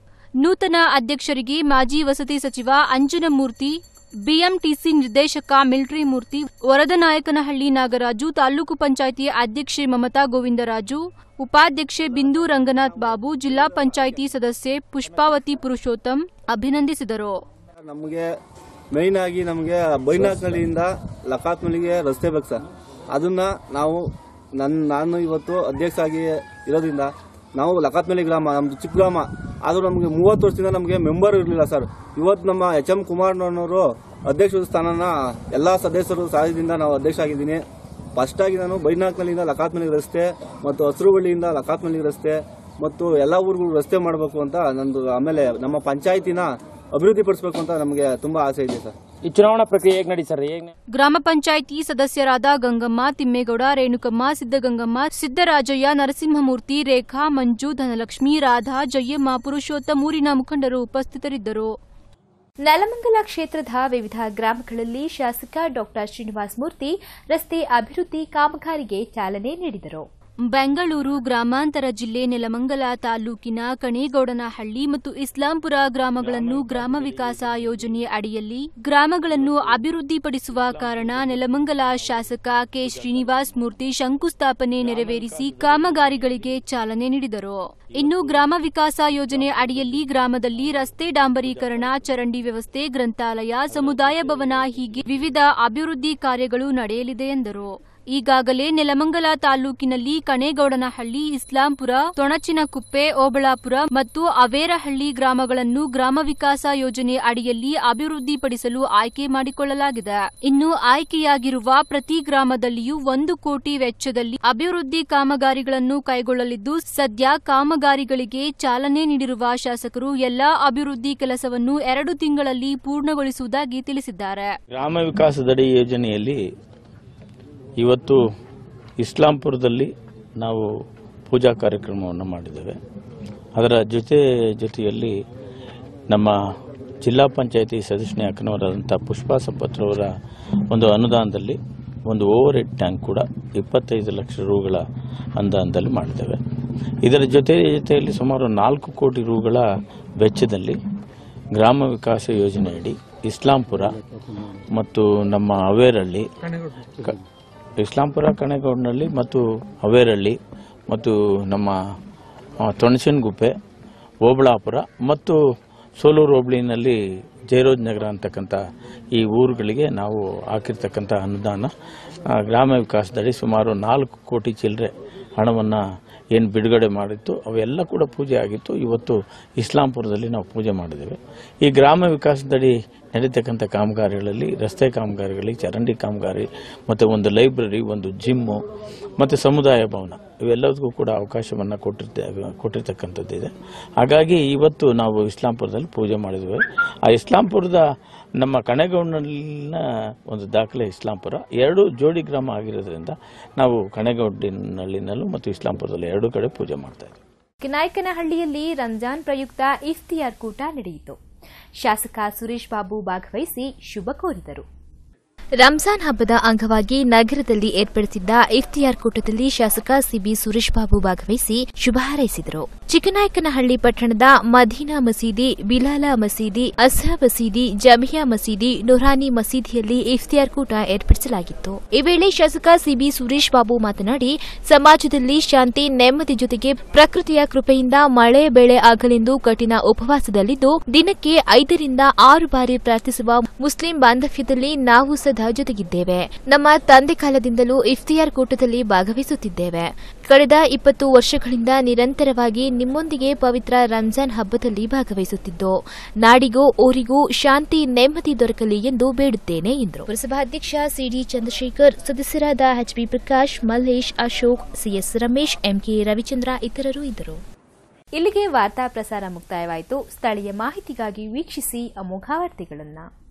ನೂತನ ಅಧ್ಯಕ್ಷರಿಗೆ ಮಾಜಿ ವಸತಿ ಸಚಿವ ಅಂಜನಮೂರ್ತಿ ಬಿಎಂಟಿಸಿ ನಿರ್ದೇಶಕ ಮಿಲ್ಟ್ರಿ ಮೂರ್ತಿ ವರದನಾಯಕನಹಳ್ಳಿ ನಾಗರಾಜು ತಾಲೂಕು ಪಂಚಾಯಿತಿ ಅಧ್ಯಕ್ಷೆ ಮಮತಾ ಗೋವಿಂದರಾಜು ಉಪಾಧ್ಯಕ್ಷೆ ಬಿಂದು ರಂಗನಾಥ್ ಬಾಬು ಜಿಲ್ಲಾ ಪಂಚಾಯಿತಿ ಸದಸ್ಯೆ ಪುಷ್ಪಾವತಿ ಪುರುಷೋತ್ತಮ್ ಅಭಿನಂದಿಸಿದರು
ನಮಗೆ ಮೇಯ್ನ್ ಆಗಿ ನಮಗೆ ಬೈನಾಕಳ್ಳಿಯಿಂದ ಲಕಾತ್ಮಲಿಗೆ ರಸ್ತೆ ಬೇಕು ಸರ್ ಅದನ್ನ ನಾವು ನನ್ನ ನಾನು ಇವತ್ತು ಅಧ್ಯಕ್ಷ ಆಗಿ ಇರೋದ್ರಿಂದ ನಾವು ಲಕಾತ್ಮಲಿ ಗ್ರಾಮ ನಮ್ದು ಚಿಕ್ಕ ಗ್ರಾಮ ಆದರೂ ನಮಗೆ ಮೂವತ್ತು ವರ್ಷದಿಂದ ನಮಗೆ ಮೆಂಬರ್ ಇರಲಿಲ್ಲ ಸರ್ ಇವತ್ತು ನಮ್ಮ ಎಚ್ ಎಂ ಕುಮಾರಣ್ಣನವರು ಅಧ್ಯಕ್ಷ ಸ್ಥಾನನ ಎಲ್ಲ ಸದಸ್ಯರು ಸಹಾಯದಿಂದ ನಾವು ಅಧ್ಯಕ್ಷ ಆಗಿದ್ದೀನಿ ಫಸ್ಟ್ ಆಗಿ ನಾನು ಬೈನಾಕ್ನಲ್ಲಿಂದ ಲಕಾತ್ಮಲಿ ರಸ್ತೆ ಮತ್ತು ಹಸಿರುಬಳ್ಳಿಯಿಂದ ಲಕಾತ್ಮಲಿ ರಸ್ತೆ ಮತ್ತು ಎಲ್ಲ ಊರುಗಳು ರಸ್ತೆ ಮಾಡಬೇಕು ಅಂತ ನಂದು ಆಮೇಲೆ ನಮ್ಮ ಪಂಚಾಯತಿನ ಅಭಿವೃದ್ಧಿ ಪಡಿಸಬೇಕು ಅಂತ ನಮಗೆ ತುಂಬಾ ಆಸೆ ಇದೆ ಸರ್
ಈ ಚುನಾವಣಾ ಪ್ರಕ್ರಿಯೆ ಹೇಗೆ ನಡೀತು ಸರ್ ಹೇಗೆ
ಗ್ರಾಮ ಪಂಚಾಯಿತಿ ಸದಸ್ಯರಾದ ಗಂಗಮ್ಮ ತಿಮ್ಮೇಗೌಡ ರೇಣುಕಮ್ಮ ಸಿದ್ದಗಂಗಮ್ಮ ಸಿದ್ದರಾಜಯ್ಯ ನರಸಿಂಹಮೂರ್ತಿ ರೇಖಾ ಮಂಜು ಧನಲಕ್ಷ್ಮಿ ರಾಧಾ ಜಯಮ್ಮ ಪುರುಷೋತ್ತಮ್ ಊರಿನ ಮುಖಂಡರು ಉಪಸ್ಥಿತರಿದ್ದರು
ನೆಲಮಂಗಲ ಕ್ಷೇತ್ರದ ವಿವಿಧ ಗ್ರಾಮಗಳಲ್ಲಿ ಶಾಸಕ ಡಾಕ್ಟರ್ ಶ್ರೀನಿವಾಸ್ ಮೂರ್ತಿ ರಸ್ತೆ ಅಭಿವೃದ್ಧಿ ಕಾಮಗಾರಿಗೆ ಚಾಲನೆ ನೀಡಿದರು
ಬೆಂಗಳೂರು ಗ್ರಾಮಾಂತರ ಜಿಲ್ಲೆ ನೆಲಮಂಗಲ ತಾಲೂಕಿನ ಕಣೇಗೌಡನಹಳ್ಳಿ ಮತ್ತು ಇಸ್ಲಾಂಪುರ ಗ್ರಾಮಗಳನ್ನು ಗ್ರಾಮ ವಿಕಾಸ ಯೋಜನೆಯ ಅಡಿಯಲ್ಲಿ ಗ್ರಾಮಗಳನ್ನು ಅಭಿವೃದ್ಧಿಪಡಿಸುವ ಕಾರಣ ನೆಲಮಂಗಲ ಶಾಸಕ ಕೆ ಶ್ರೀನಿವಾಸ್ ಮೂರ್ತಿ ಶಂಕುಸ್ಥಾಪನೆ ನೆರವೇರಿಸಿ ಕಾಮಗಾರಿಗಳಿಗೆ ಚಾಲನೆ ನೀಡಿದರು ಇನ್ನು ಗ್ರಾಮ ವಿಕಾಸ ಯೋಜನೆ ಅಡಿಯಲ್ಲಿ ಗ್ರಾಮದಲ್ಲಿ ರಸ್ತೆ ಡಾಂಬರೀಕರಣ ಚರಂಡಿ ವ್ಯವಸ್ಥೆ ಗ್ರಂಥಾಲಯ ಸಮುದಾಯ ಭವನ ಹೀಗೆ ವಿವಿಧ ಅಭಿವೃದ್ಧಿ ಕಾರ್ಯಗಳು ನಡೆಯಲಿದೆ ಎಂದರು ಈಗಾಗಲೇ ನೆಲಮಂಗಲ ತಾಲೂಕಿನಲ್ಲಿ ಕಣೇಗೌಡನಹಳ್ಳಿ ಇಸ್ಲಾಂಪುರ ತೊಣಚಿನಕುಪ್ಪೆ ಓಬಳಾಪುರ ಮತ್ತು ಅವೇರಹಳ್ಳಿ ಗ್ರಾಮಗಳನ್ನು ಗ್ರಾಮ ವಿಕಾಸ ಯೋಜನೆ ಅಡಿಯಲ್ಲಿ ಅಭಿವೃದ್ಧಿಪಡಿಸಲು ಆಯ್ಕೆ ಮಾಡಿಕೊಳ್ಳಲಾಗಿದೆ ಇನ್ನು ಆಯ್ಕೆಯಾಗಿರುವ ಪ್ರತಿ ಗ್ರಾಮದಲ್ಲಿಯೂ ಒಂದು ಕೋಟಿ ವೆಚ್ಚದಲ್ಲಿ ಅಭಿವೃದ್ಧಿ ಕಾಮಗಾರಿಗಳನ್ನು ಕೈಗೊಳ್ಳಲಿದ್ದು ಸದ್ಯ ಕಾಮಗಾರಿಗಳಿಗೆ ಚಾಲನೆ ನೀಡಿರುವ ಶಾಸಕರು ಎಲ್ಲಾ ಅಭಿವೃದ್ಧಿ ಕೆಲಸವನ್ನು ಎರಡು ತಿಂಗಳಲ್ಲಿ ಪೂರ್ಣಗೊಳಿಸುವುದಾಗಿ ತಿಳಿಸಿದ್ದಾರೆ
ಗ್ರಾಮ ವಿಕಾಸದಡಿ ಯೋಜನೆಯಲ್ಲಿ ಇವತ್ತು ಇಸ್ಲಾಂಪುರದಲ್ಲಿ ನಾವು ಪೂಜಾ ಕಾರ್ಯಕ್ರಮವನ್ನು ಮಾಡಿದ್ದೇವೆ ಅದರ ಜೊತೆ ಜೊತೆಯಲ್ಲಿ ನಮ್ಮ ಜಿಲ್ಲಾ ಪಂಚಾಯತಿ ಸದಸ್ಯನೇ ಅಕ್ಕನವರಾದಂಥ ಪುಷ್ಪಾ ಸಂಪತ್ರವರ ಒಂದು ಅನುದಾನದಲ್ಲಿ ಒಂದು ಓವರ್ ಹೆಡ್ ಟ್ಯಾಂಕ್ ಕೂಡ ಇಪ್ಪತ್ತೈದು ಲಕ್ಷ ರೂಗಳ ಅನುದಾನದಲ್ಲಿ ಮಾಡಿದ್ದೇವೆ ಇದರ ಜೊತೆ ಜೊತೆಯಲ್ಲಿ ಸುಮಾರು ನಾಲ್ಕು ಕೋಟಿ ರೂಗಳ ವೆಚ್ಚದಲ್ಲಿ ಗ್ರಾಮ ವಿಕಾಸ ಯೋಜನೆಯಡಿ ಇಸ್ಲಾಂಪುರ ಮತ್ತು ನಮ್ಮ ಅವೇರಳ್ಳಿ ಕ- ಇಸ್ಲಾಂಪುರ ಕಣೇಗೌಡನಹಳ್ಳಿ ಮತ್ತು ಅವೇರಳ್ಳಿ ಮತ್ತು ನಮ್ಮ ತೊಣಸಿನಗುಪ್ಪೆ ಓಬಳಾಪುರ ಮತ್ತು ಸೋಲೂರು ಹೋಬಳಿನಲ್ಲಿ ಜಯರೋಜ್ ನಗರ ಅಂತಕ್ಕಂಥ ಈ ಊರುಗಳಿಗೆ ನಾವು ಹಾಕಿರ್ತಕ್ಕಂಥ ಅನುದಾನ ಆ, ಗ್ರಾಮ ವಿಕಾಸದಡಿ ಸುಮಾರು ನಾಲ್ಕು ಕೋಟಿ ಚಿಲ್ಲರೆ ಹಣವನ್ನು ಏನು ಬಿಡುಗಡೆ ಮಾಡಿತ್ತು ಅವೆಲ್ಲ ಕೂಡ ಪೂಜೆ ಆಗಿತ್ತು ಇವತ್ತು ಇಸ್ಲಾಂಪುರದಲ್ಲಿ ನಾವು ಪೂಜೆ ಮಾಡಿದ್ದೇವೆ ಈ ಗ್ರಾಮ ವಿಕಾಸದಡಿ ನಡೀತಕ್ಕಂಥ ಕಾಮಗಾರಿಗಳಲ್ಲಿ ರಸ್ತೆ ಕಾಮಗಾರಿಗಳಿಗೆ ಚರಂಡಿ ಕಾಮಗಾರಿ ಮತ್ತು ಒಂದು ಲೈಬ್ರರಿ ಒಂದು ಜಿಮ್ಮು ಮತ್ತು ಸಮುದಾಯ ಭವನ ಇವೆಲ್ಲದಕ್ಕೂ ಕೂಡ ಅವಕಾಶವನ್ನು ಕೊಟ್ಟಿರ್ತ ಕೊಟ್ಟಿರ್ತಕ್ಕಂಥದ್ದಿದೆ ಹಾಗಾಗಿ ಇವತ್ತು ನಾವು ಇಸ್ಲಾಂಪುರದಲ್ಲಿ ಪೂಜೆ ಮಾಡಿದ್ದೇವೆ ಆ ಇಸ್ಲಾಂಪುರದ ನಮ್ಮ ಕಣೆಗೌಡಿನ ಒಂದು ದಾಖಲೆ ಇಸ್ಲಾಂಪುರ ಎರಡು ಜೋಡಿ ಗ್ರಾಮ ಆಗಿರೋದ್ರಿಂದ ನಾವು ಕಣೆಗೌಡಿನಹಳ್ಳಿನಲ್ಲೂ ಮತ್ತು ಇಸ್ಲಾಂಪುರದಲ್ಲಿ ಎರಡು ಕಡೆ ಪೂಜೆ ಮಾಡ್ತಾ ಇದ್ದೀವಿ
ನಾಯಕನಹಳ್ಳಿಯಲ್ಲಿ ರಂಜಾನ್ ಪ್ರಯುಕ್ತ ಇಫ್ತಿಯಾರ್ ಕೂಟ ನಡೆಯಿತು ಶಾಸಕ ಸುರೇಶ್ ಬಾಬು ಭಾಗವಹಿಸಿ ಶುಭ ಕೋರಿದರು ರಂಜಾನ್ ಹಬ್ಬದ ಅಂಗವಾಗಿ ನಗರದಲ್ಲಿ ಏರ್ಪಡಿಸಿದ್ದ ಇಫ್ತಿಯಾರ್ ಕೂಟದಲ್ಲಿ ಶಾಸಕ ಸಿಬಿ ಸುರೇಶ್ ಬಾಬು ಭಾಗವಹಿಸಿ ಶುಭ ಹಾರೈಸಿದರು ಚಿಕ್ಕನಾಯಕನಹಳ್ಳಿ ಪಟ್ಟಣದ ಮದೀನಾ ಮಸೀದಿ ಬಿಲಾಲ ಮಸೀದಿ ಅಸ್ಹಾ ಮಸೀದಿ ಜಮಿಯಾ ಮಸೀದಿ ನೂರಾನಿ ಮಸೀದಿಯಲ್ಲಿ ಇಫ್ತಿಯಾರ್ ಕೂಟ ಏರ್ಪಡಿಸಲಾಗಿತ್ತು ಈ ವೇಳೆ ಶಾಸಕ ಸಿಬಿ ಸುರೇಶ್ ಬಾಬು ಮಾತನಾಡಿ ಸಮಾಜದಲ್ಲಿ ಶಾಂತಿ ನೆಮ್ಮದಿ ಜೊತೆಗೆ ಪ್ರಕೃತಿಯ ಕೃಪೆಯಿಂದ ಮಳೆ ಬೆಳೆ ಆಗಲೆಂದು ಕಠಿಣ ಉಪವಾಸದಲ್ಲಿದ್ದು ದಿನಕ್ಕೆ ಐದರಿಂದ ಆರು ಬಾರಿ ಪ್ರಾರ್ಥಿಸುವ ಮುಸ್ಲಿಂ ಬಾಂಧವ್ಯದಲ್ಲಿ ನಾವು ಸದಾ ಜೊತೆಗಿದ್ದೇವೆ ನಮ್ಮ ತಂದೆ ಕಾಲದಿಂದಲೂ ಇಫ್ತಿಯಾರ್ ಕೂಟದಲ್ಲಿ ಭಾಗವಹಿಸುತ್ತಿದ್ದೇವೆ ಕಳೆದ ಇಪ್ಪತ್ತು ವರ್ಷಗಳಿಂದ ನಿರಂತರವಾಗಿ ನಿಮ್ಮೊಂದಿಗೆ ಪವಿತ್ರ ರಂಜಾನ್ ಹಬ್ಬದಲ್ಲಿ ಭಾಗವಹಿಸುತ್ತಿದ್ದು ನಾಡಿಗೂ ಊರಿಗೂ ಶಾಂತಿ ನೆಮ್ಮದಿ ದೊರಕಲಿ ಎಂದು ಬೇಡುತ್ತೇನೆ ಎಂದರು ಪುರಸಭಾಧ್ಯಕ್ಷ ಸಿಡಿ ಚಂದ್ರಶೇಖರ್ ಸದಸ್ಯರಾದ HB Prakash Mallesh Ashok CS Ramesh MK Ravichandra ಇತರರು ಇದ್ದರು ಇಲ್ಲಿಗೆ ವಾರ್ತಾ ಪ್ರಸಾರ ಮುಕ್ತಾಯವಾಯಿತು ಸ್ಥಳೀಯ ಮಾಹಿತಿಗಾಗಿ ವೀಕ್ಷಿಸಿ ಅಮೋಘ ವಾರ್ತೆಗಳನ್ನು